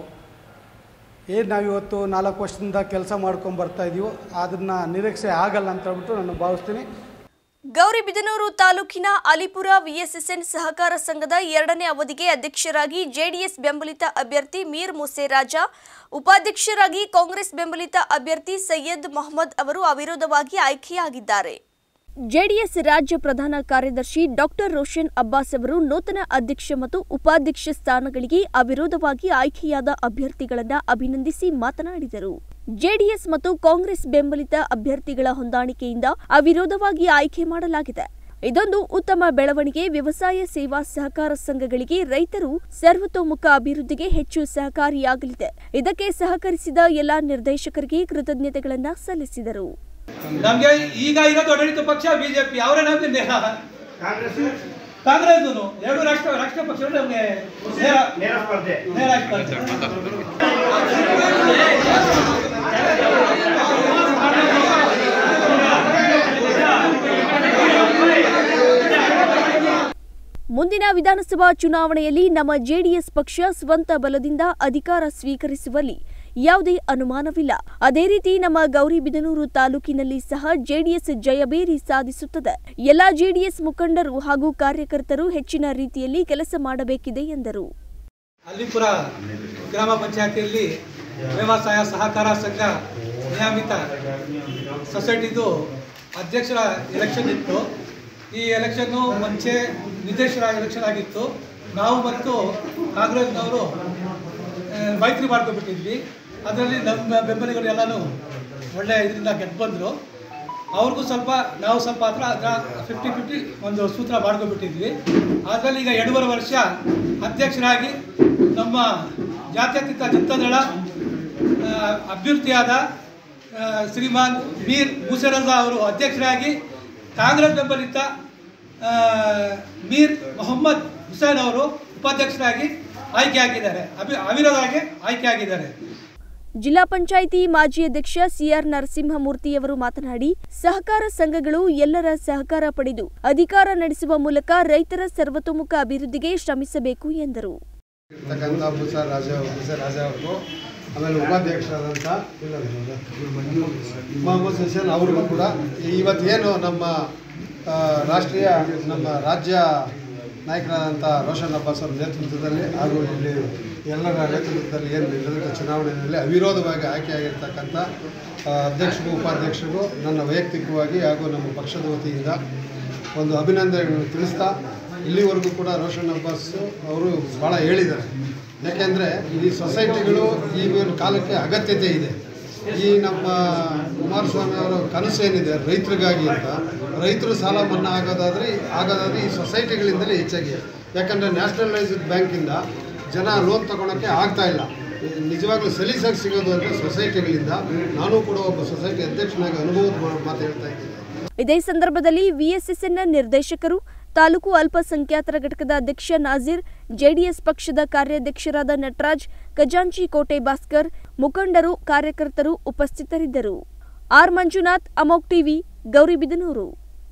ಏನು ನಾವಿವತ್ತು ನಾಲ್ಕು ವರ್ಷದಿಂದ ಕೆಲಸ ಮಾಡ್ಕೊಂಡು ಬರ್ತಾ ಇದೀವೋ ಅದನ್ನು ನಿರೀಕ್ಷೆ ಆಗಲ್ಲ ಅಂತ ಹೇಳ್ಬಿಟ್ಟು ನಾನು ಭಾವಿಸ್ತೀನಿ ಗೌರಿಬಿದನೂರು ತಾಲೂಕಿನ ಅಲಿಪುರ ವಿಎಸ್ಎಸ್ಎನ್ ಸಹಕಾರ ಸಂಘದ ಎರಡನೇ ಅವಧಿಗೆ ಅಧ್ಯಕ್ಷರಾಗಿ ಜೆಡಿಎಸ್ ಬೆಂಬಲಿತ ಅಭ್ಯರ್ಥಿ ಮೀರ್ ಮುಸೇರಾಜ ಉಪಾಧ್ಯಕ್ಷರಾಗಿ ಕಾಂಗ್ರೆಸ್ ಬೆಂಬಲಿತ ಅಭ್ಯರ್ಥಿ ಸೈಯದ್ ಮೊಹಮ್ಮದ್ ಅವರು ಅವಿರೋಧವಾಗಿ ಆಯ್ಕೆಯಾಗಿದ್ದಾರೆ ಜೆಡಿಎಸ್ ರಾಜ್ಯ ಪ್ರಧಾನ ಕಾರ್ಯದರ್ಶಿ ಡಾಕ್ಟರ್ ರೋಷನ್ ಅಬ್ಬಾಸ್ ಅವರು ನೂತನ ಅಧ್ಯಕ್ಷ ಮತ್ತು ಉಪಾಧ್ಯಕ್ಷ ಸ್ಥಾನಗಳಿಗೆ ಅವಿರೋಧವಾಗಿ ಆಯ್ಕೆಯಾದ ಅಭ್ಯರ್ಥಿಗಳನ್ನ ಅಭಿನಂದಿಸಿ ಮಾತನಾಡಿದರು ಜೆಡಿಎಸ್ ಮತ್ತು ಕಾಂಗ್ರೆಸ್ ಬೆಂಬಲಿತ ಅಭ್ಯರ್ಥಿಗಳ ಹೊಂದಾಣಿಕೆಯಿಂದ ಅವಿರೋಧವಾಗಿ ಆಯ್ಕೆ ಮಾಡಲಾಗಿದೆ ಇದೊಂದು ಉತ್ತಮ ಬೆಳವಣಿಗೆ ವ್ಯವಸಾಯ ಸೇವಾ ಸಹಕಾರ ಸಂಘಗಳಿಗೆ ರೈತರು ಸರ್ವತೋಮುಖ ಅಭಿವೃದ್ಧಿಗೆ ಹೆಚ್ಚು ಸಹಕಾರಿಯಾಗಲಿದೆ ಇದಕ್ಕೆ ಸಹಕರಿಸಿದ ಎಲ್ಲಾ ನಿರ್ದೇಶಕರಿಗೆ ಕೃತಜ್ಞತೆಗಳನ್ನ ಸಲ್ಲಿಸಿದರು ನಮ್ಗೆ ಈಗ ಇರೋದು ಆಡಳಿತ ಪಕ್ಷ ಬಿಜೆಪಿ ಅವರೇ ನಮ್ಗೆ ಕಾಂಗ್ರೆಸ್ ಎರಡು ರಾಷ್ಟ್ರ ರಾಷ್ಟ್ರೀಯ ಪಕ್ಷಗಳು ನಮಗೆ ನೇರ ನೇರ ಸ್ಪರ್ಧೆ ನೇರ ಸ್ಪರ್ಧೆ ಮುಂದಿನ ವಿಧಾನಸಭಾ ಚುನಾವಣೆಯಲ್ಲಿ ನಮ್ಮ ಜೆಡಿಎಸ್ ಪಕ್ಷ ಸ್ವಂತ ಬಲದಿಂದ ಅಧಿಕಾರ ಸ್ವೀಕರಿಸುವಲ್ಲಿ ಯಾವುದೇ ಅನುಮಾನವಿಲ್ಲ ಅದೇ ರೀತಿ ನಮ್ಮ ಗೌರಿಬಿದನೂರು ತಾಲೂಕಿನಲ್ಲಿ ಸಹ ಜೆಡಿಎಸ್ ಜಯಬೇರಿ ಸಾಧಿಸುತ್ತದೆ ಎಲ್ಲಾ ಜೆಡಿಎಸ್ ಮುಖಂಡರು ಹಾಗೂ ಕಾರ್ಯಕರ್ತರು ಹೆಚ್ಚಿನ ರೀತಿಯಲ್ಲಿ ಕೆಲಸ ಮಾಡಬೇಕಿದೆ ಎಂದರು ಅಲ್ಲಿಪುರ ಗ್ರಾಮ ಪಂಚಾಯತಿಯಲ್ಲಿ ವ್ಯವಸಾಯ ಸಹಕಾರ ಸಂಘ ನಿಯಮಿತ ಸೊಸೈಟಿದು ಅಧ್ಯಕ್ಷರ ಎಲೆಕ್ಷನ್ ಇತ್ತು ಈ ಎಲೆಕ್ಷನ್ನು ಮುಂಚೆ ನಿರ್ದೇಶಕರ ಎಲೆಕ್ಷನ್ ಆಗಿತ್ತು ನಾವು ಮತ್ತು ಕಾಂಗ್ರೆಸ್ನವರು ಆ, ಮೈತ್ರಿ ಮಾಡ್ಕೊಬಿಟ್ಟಿದ್ವಿ ಅದರಲ್ಲಿ ನಮ್ಮ ಬೆಂಬಲಿಗರು ಎಲ್ಲನೂ ಒಳ್ಳೆ ಇದರಿಂದ ಗೆದ್ದು ಬಂದರು ಅವ್ರಿಗೂ ಸ್ವಲ್ಪ ನಾವು ಸ್ವಲ್ಪ ಹತ್ರ ಅದರ ಫಿಫ್ಟಿ ಫಿಫ್ಟಿ ಒಂದು ಸೂತ್ರ ಮಾಡ್ಕೊಬಿಟ್ಟಿದ್ವಿ ಅದರಲ್ಲಿ ಈಗ ಎರಡೂವರೆ ವರ್ಷ ಅಧ್ಯಕ್ಷರಾಗಿ ನಮ್ಮ ಜಾತ್ಯತೀತ ಜನತಾದಳ ಆ, ಅಭ್ಯರ್ಥಿಯಾದ ಆ, ಶ್ರೀಮಾನ್ ಮೀರ್ ಮುಸರಜಾ ಅವರು ಅಧ್ಯಕ್ಷರಾಗಿ ಕಾಂಗ್ರೆಸ್ ಬೆಂಬಲಿತ ಆ, ಮೀರ್ ಮೊಹಮ್ಮದ್ ಹುಸೇನ್ ಅವರು ಉಪಾಧ್ಯಕ್ಷರಾಗಿ ಆಯ್ಕೆಯಾಗಿದ್ದಾರೆ ಅಭಿ ಅವಿರೋಧವಾಗಿ ಆಯ್ಕೆಯಾಗಿದ್ದಾರೆ ಜಿಲ್ಲಾ ಪಂಚಾಯಿತಿ ಮಾಜಿ ಅಧ್ಯಕ್ಷ ಸಿಆರ್ ನರಸಿಂಹಮೂರ್ತಿಯವರು ಮಾತನಾಡಿ ಸಹಕಾರ ಸಂಘಗಳು ಎಲ್ಲರ ಸಹಕಾರ ಪಡೆದು ಅಧಿಕಾರ ನಡೆಸುವ ಮೂಲಕ ರೈತರ ಸರ್ವತೋಮುಖ ಅಭಿವೃದ್ಧಿಗೆ ಶ್ರಮಿಸಬೇಕು ಎಂದರು ಇರ್ತಕ್ಕಂಥ ಬುಸರ್ ರಾಜ ಬುಸರ್ ರಾಜ ಅವರು ಆಮೇಲೆ ಉಪಾಧ್ಯಕ್ಷರಾದಂಥ ಇಲ್ಲ ಮೊಹಮ್ಮದ್ ಹುಸೇನ್ ಅವ್ರಿಗೂ ಕೂಡ ಇವತ್ತೇನು ನಮ್ಮ ಆ, ರಾಷ್ಟ್ರೀಯ ನಮ್ಮ ರಾಜ್ಯ ನಾಯಕರಾದಂಥ ರೋಷನ್ ಅಬ್ಬಾಸ್ ಅವರ ನೇತೃತ್ವದಲ್ಲಿ ಹಾಗೂ ಇಲ್ಲಿ ಎಲ್ಲರ ನೇತೃತ್ವದಲ್ಲಿ ಏನು ನಡೆದ ಚುನಾವಣೆಯಲ್ಲಿ ಅವಿರೋಧವಾಗಿ ಆಯ್ಕೆಯಾಗಿರ್ತಕ್ಕಂಥ ಆ, ಅಧ್ಯಕ್ಷರಿಗೂ ಉಪಾಧ್ಯಕ್ಷರಿಗೂ ನನ್ನ ವೈಯಕ್ತಿಕವಾಗಿ ಹಾಗೂ ನಮ್ಮ ಪಕ್ಷದ ವತಿಯಿಂದ ಒಂದು ಅಭಿನಂದನೆಗಳನ್ನು ತಿಳಿಸ್ತಾ ಇಲ್ಲಿವರೆಗೂ ಕೂಡ ರೋಷನ್ ಅಬ್ಬಾಸ್ ಅವರು ಭಾಳ ಹೇಳಿದ್ದಾರೆ ಯಾಕೆಂದರೆ ಈ ಸೊಸೈಟಿಗಳು ಈಗಿನ ಕಾಲಕ್ಕೆ ಅಗತ್ಯತೆ ಇದೆ ಈ ನಮ್ಮ ಕುಮಾರಸ್ವಾಮಿ ಅವರ ಕನಸು ಏನಿದೆ ರೈತರಿಗಾಗಿ ಅಂತ ರೈತರು ಸಾಲ ಮನ್ನಾ ಆಗೋದಾದರೆ ಆಗೋದಾದರೆ ಈ ಸೊಸೈಟಿಗಳಿಂದಲೇ ಹೆಚ್ಚಾಗಿ ಯಾಕಂದರೆ ನ್ಯಾಷನಲೈಸ್ಡ್ ಬ್ಯಾಂಕಿಂದ ಜನ ಲೋನ್ ತಗೊಳಕ್ಕೆ ಆಗ್ತಾ ಇಲ್ಲ ನಿಜವಾಗ್ಲೂ ಸಲೀಸಾಗಿ ಸಿಗೋದು ಅಂದರೆ ಸೊಸೈಟಿಗಳಿಂದ ನಾನು ಕೂಡ ಒಬ್ಬ ಸೊಸೈಟಿ ಅಧ್ಯಕ್ಷನಾಗಿ ಅನುಭವದ ಮಾತು ಹೇಳ್ತಾ ಇದ್ದೀನಿ ಇದೇ ಸಂದರ್ಭದಲ್ಲಿ ವಿಎಸ್ಎಸ್ಎನ್ ನಿರ್ದೇಶಕರು ತಾಲೂಕು ಅಲ್ಪಸಂಖ್ಯಾತರ ಘಟಕದ ಅಧ್ಯಕ್ಷ ನಾಜೀರ್ ಜೆಡಿಎಸ್ ಪಕ್ಷದ ಕಾರ್ಯಾಧ್ಯಕ್ಷರಾದ ನಟರಾಜ್ ಖಜಾಂಚಿ ಕೋಟೆ ಭಾಸ್ಕರ್ ಮುಖಂಡರು ಕಾರ್ಯಕರ್ತರು ಉಪಸ್ಥಿತರಿದ್ದರು ಆರ್ ಮಂಜುನಾಥ್ ಅಮೋಕ್ ಟಿವಿ ಗೌರಿಬಿದನೂರು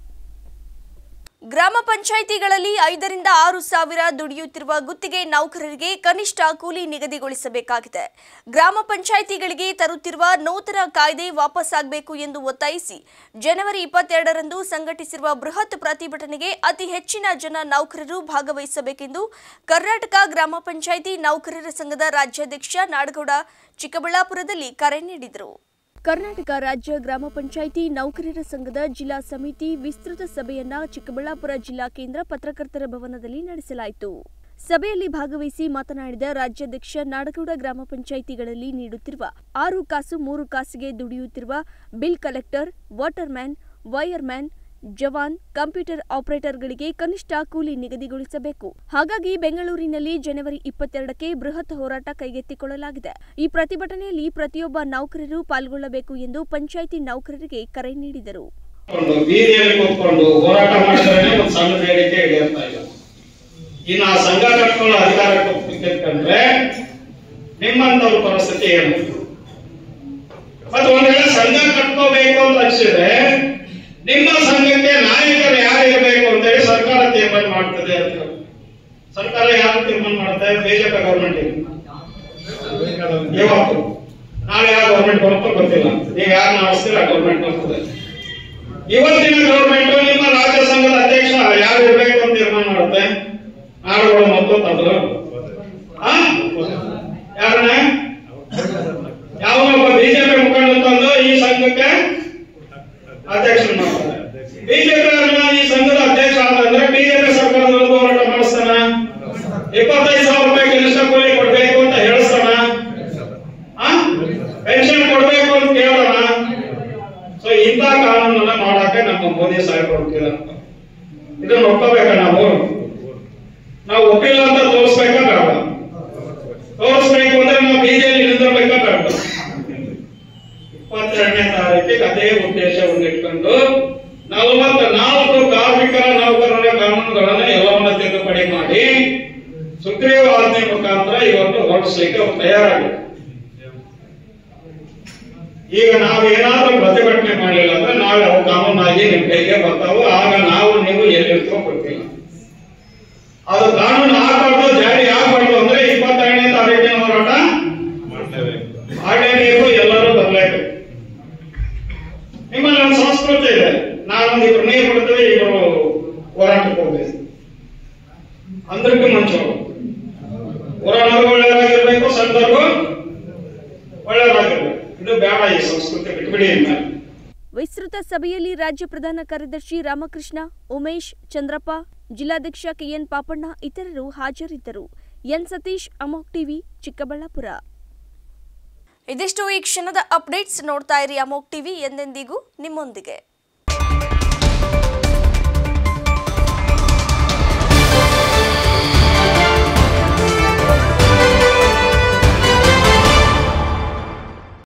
ಗ್ರಾಮ ಪಂಚಾಯಿತಿಗಳಲ್ಲಿ ಐದರಿಂದ ಆರು ಸಾವಿರ ದುಡಿಯುತ್ತಿರುವ ಗುತ್ತಿಗೆ ನೌಕರರಿಗೆ ಕನಿಷ್ಠ ಕೂಲಿ ನಿಗದಿಗೊಳಿಸಬೇಕಾಗಿದೆ ಗ್ರಾಮ ಪಂಚಾಯಿತಿಗಳಿಗೆ ತರುತ್ತಿರುವ ನೂತನ ಕಾಯ್ದೆ ವಾಪಸ್ಸಾಗಬೇಕು ಎಂದು ಒತ್ತಾಯಿಸಿ ಜನವರಿ ಇಪ್ಪತ್ತೆರಡರಂದು ಸಂಘಟಿಸಿರುವ ಬೃಹತ್ ಪ್ರತಿಭಟನೆಗೆ ಅತಿ ಹೆಚ್ಚಿನ ಜನ ನೌಕರರು ಭಾಗವಹಿಸಬೇಕೆಂದು ಕರ್ನಾಟಕ ಗ್ರಾಮ ಪಂಚಾಯಿತಿ ನೌಕರರ ಸಂಘದ ರಾಜ್ಯಾಧ್ಯಕ್ಷ ನಾಡಗೌಡ ಚಿಕ್ಕಬಳ್ಳಾಪುರದಲ್ಲಿ ಕರೆ ನೀಡಿದರು ಕರ್ನಾಟಕ ರಾಜ್ಯ ಗ್ರಾಮ ಪಂಚಾಯಿತಿ ನೌಕರರ ಸಂಘದ ಜಿಲ್ಲಾ ಸಮಿತಿ ವಿಸ್ತೃತ ಸಭೆಯನ್ನ ಚಿಕ್ಕಬಳ್ಳಾಪುರ ಜಿಲ್ಲಾ ಕೇಂದ್ರ ಪತ್ರಕರ್ತರ ಭವನದಲ್ಲಿ ನಡೆಸಲಾಯಿತು ಸಭೆಯಲ್ಲಿ ಭಾಗವಹಿಸಿ ಮಾತನಾಡಿದ ರಾಜ್ಯಾಧ್ಯಕ್ಷ ನಾಡಗೌಡ ಗ್ರಾಮ ಪಂಚಾಯಿತಿಗಳಲ್ಲಿ ನೀಡುತ್ತಿರುವ ಆರು ಕಾಸು ಮೂರು ಕಾಸಿಗೆ ದುಡಿಯುತ್ತಿರುವ bill collector water man wire man ಜವಾನ್ ಕಂಪ್ಯೂಟರ್ ಆಪರೇಟರ್ಗಳಿಗೆ ಕನಿಷ್ಠ ಕೂಲಿ ನಿಗದಿಗೊಳಿಸಬೇಕು ಹಾಗಾಗಿ ಬೆಂಗಳೂರಿನಲ್ಲಿ ಜನವರಿ ಇಪ್ಪತ್ತೆರಡಕ್ಕೆ ಬೃಹತ್ ಹೋರಾಟ ಕೈಗೆತ್ತಿಕೊಳ್ಳಲಾಗಿದೆ ಈ ಪ್ರತಿಭಟನೆಯಲ್ಲಿ ಪ್ರತಿಯೊಬ್ಬ ನೌಕರರು ಪಾಲ್ಗೊಳ್ಳಬೇಕು ಎಂದು ಪಂಚಾಯಿತಿ ನೌಕರರಿಗೆ ಕರೆ ನೀಡಿದರು ಕೂತ್ಕೊಂಡು ಬೀದಿಯಲ್ಲಿ ಕೂತ್ಕೊಂಡು ಹೋರಾಟ ಮಾಡಿದ್ರೆ ಒಂದು ಸಣ್ಣ ಬೇಡಿಕೆ ಈಡೇರ್ತಾ ಇಲ್ಲ ಇನ್ನು ಆ ಸಂಘ ಕಟ್ಕೊಳ್ಳೋ ಅಧಿಕಾರಕ್ಕೆ ಒಪ್ಪಿಕೊಂಡ್ರೆ ನಿಮ್ಮಂತವ್ರ ಪರಿಸ್ಥಿತಿ ಏನು ಮತ್ತೆ ಒಂದ್ ವೇಳೆ ಸಂಘ ಕಟ್ಕೋಬೇಕು ಅಂತ ಅನ್ಸಿದ್ರೆ ನಿಮ್ಮ ಸಂಘಕ್ಕೆ ನಾಯಕರು ಯಾರಿರಬೇಕು ಅಂತ ಹೇಳಿ ಸರ್ಕಾರ ತೀರ್ಮಾನ ಮಾಡ್ತದೆ ಅಂತ ಹೇಳಿ. ಸರ್ಕಾರ ಯಾರು ತೀರ್ಮಾನ ಮಾಡುತ್ತೆ ಬಿಜೆಪಿ ಗವರ್ಮೆಂಟ್ ಇವತ್ತು ನಾಳೆ ಯಾವ ಗವರ್ಮೆಂಟ್ ಬರುತ್ತೋ ಗೊತ್ತಿಲ್ಲ ನೀವು ಯಾರು ನಡೆಸ್ತೀರ ಗವರ್ಮೆಂಟ್ ಬರ್ತದೆ ಇವತ್ತಿನ ಗವರ್ಮೆಂಟ್ ನಿಮ್ಮ ರಾಜ್ಯ ಸಂಘದ ಅಧ್ಯಕ್ಷ ಯಾರು ಇರಬೇಕು ಅಂತ ತೀರ್ಮಾನ ಮಾಡುತ್ತೆ ನಾಡುಗಳು ಮೊದಲು ತಂದ್ರು ಆ? ಯಾರನ್ನ ಯಾವನೊಬ್ಬ ಬಿಜೆಪಿ ಮುಖಂಡ ತಂದು ಈ ಸಂಘಕ್ಕೆ ಅಧ್ಯಕ್ಷ ಮಾಡ್ತಾರೆ ಬಿಜೆಪಿ ಈ ಸಂಘದ ಅಧ್ಯಕ್ಷ ಆದಂದ್ರೆ ಬಿಜೆಪಿ ಸರ್ಕಾರದ ವಿರುದ್ಧ ಹೋರಾಟ ಮಾಡಿಸ್ತಾನ ಇಪ್ಪತ್ತೈದು ಸಾವಿರ ರೂಪಾಯಿ ಕನಿಷ್ಠ ಕೂಲಿ ಕೊಡ್ಬೇಕು ಅಂತ ಹೇಳಿಸ್ತಾನ ಪೆನ್ಷನ್ ಕೊಡ್ಬೇಕು ಅಂತ ಕೇಳೋಣ ಸೊ ಇಂಥ ಕಾನೂನನ್ನ ಮಾಡಕ್ಕೆ ನಮ್ಮ ಮೋದಿ ಸಾಹೇಬರು ಹೋಗ್ತಿಲ್ಲ ಇದನ್ನ ಒಪ್ಪಬೇಕ ನಾವು ನಾವು ಒಪ್ಪಿಲ್ಲ ಅಂತ ತೋರಿಸ್ಬೇಕಾ ಬೇಡ ತೋರಿಸ್ಬೇಕು ಅಂದ್ರೆ ನಾವು ಬೀದಿಯಲ್ಲಿ ನಿಂದಿರ್ಬೇಕಾ ಬೇಡ ಇಪ್ಪತ್ತೆರಡನೇ ತಾರೀಕಿಗೆ ಅದೇ ಉದ್ದೇಶವನ್ನು ಇಟ್ಕೊಂಡು ನಲವತ್ತ ನಾಲ್ಕು ಕಾರ್ಮಿಕರ ನೌಕರರ ಕಾನೂನುಗಳನ್ನ ಎಲ್ಲವನ್ನ ಮಾಡಿಸ್ಲಿಕ್ಕೆ ಅವ್ರು ತಯಾರಾಗಬೇಕು ಈಗ ನಾವು ಏನಾದ್ರೂ ಪ್ರತಿಭಟನೆ ಮಾಡಲಿಲ್ಲ ಅಂದ್ರೆ ನಾಳೆ ಅವು ಕಾನೂನಾಗಿ ನಿಮ್ ಕೈಗೆ ಬರ್ತಾವು ಆಗ ನಾವು ನೀವು ಎಲ್ಲಿರ್ತೋ ಗೊತ್ತಿಲ್ಲ ಅದು ಕಾನೂನು ಆಗಬಾರ್ದು ಜಾರಿ ಆಗಬಾರ್ದು ಅಂದ್ರೆ ಇಪ್ಪತ್ತೆರಡನೇ ತಾರೀಕಿನ ಹೋರಾಟ ಮಾಡಲೇಬೇಕು ಎಲ್ಲರೂ ಬರಲೇಬೇಕು ನಿಮ್ಮಲ್ಲಿ ಒಂದು ಸಂಸ್ಕೃತಿ ಇದೆ ನಾವೊಂದು ಇಬ್ರು ನೀರು ಬಿಡ್ತೇವೆ ಇಬ್ರು ಹೋರಾಟಕ್ಕೆ ಹೋಗ್ಬೇಕು ಅಂದ್ರಕ್ಕೆ ಮುಂಚೆ ಹೋರಾಟಗಳು ಒಳ್ಳೆಯದಾಗಿರ್ಬೇಕು ಸಂದರ್ಭ ಒಳ್ಳೆಯದಾಗಿರ್ಬೇಕು ಇದು ಬೇಡ ಈ ಸಂಸ್ಕೃತಿ ಬಿಟ್ಬಿಡಿ ಇನ್ಮೇಲೆ ವಿಸ್ತೃತ ಸಭೆಯಲ್ಲಿ ರಾಜ್ಯ ಪ್ರಧಾನ ಕಾರ್ಯದರ್ಶಿ ರಾಮಕೃಷ್ಣ ಉಮೇಶ್ ಚಂದ್ರಪ್ಪ ಜಿಲ್ಲಾಧ್ಯಕ್ಷ ಕೆಎನ್ ಪಾಪಣ್ಣ ಇತರರು ಹಾಜರಿದ್ದರು ಎನ್ ಸತೀಶ್ ಅಮೋಕ್ ಟಿವಿ ಚಿಕ್ಕಬಳ್ಳಾಪುರ ಇದಿಷ್ಟು ಈ ಕ್ಷಣದ ಅಪ್ಡೇಟ್ಸ್ ನೋಡ್ತಾ ಇರಿ ಅಮೋಕ್ ಟಿವಿ ಎಂದೆಂದಿಗೂ ನಿಮ್ಮೊಂದಿಗೆ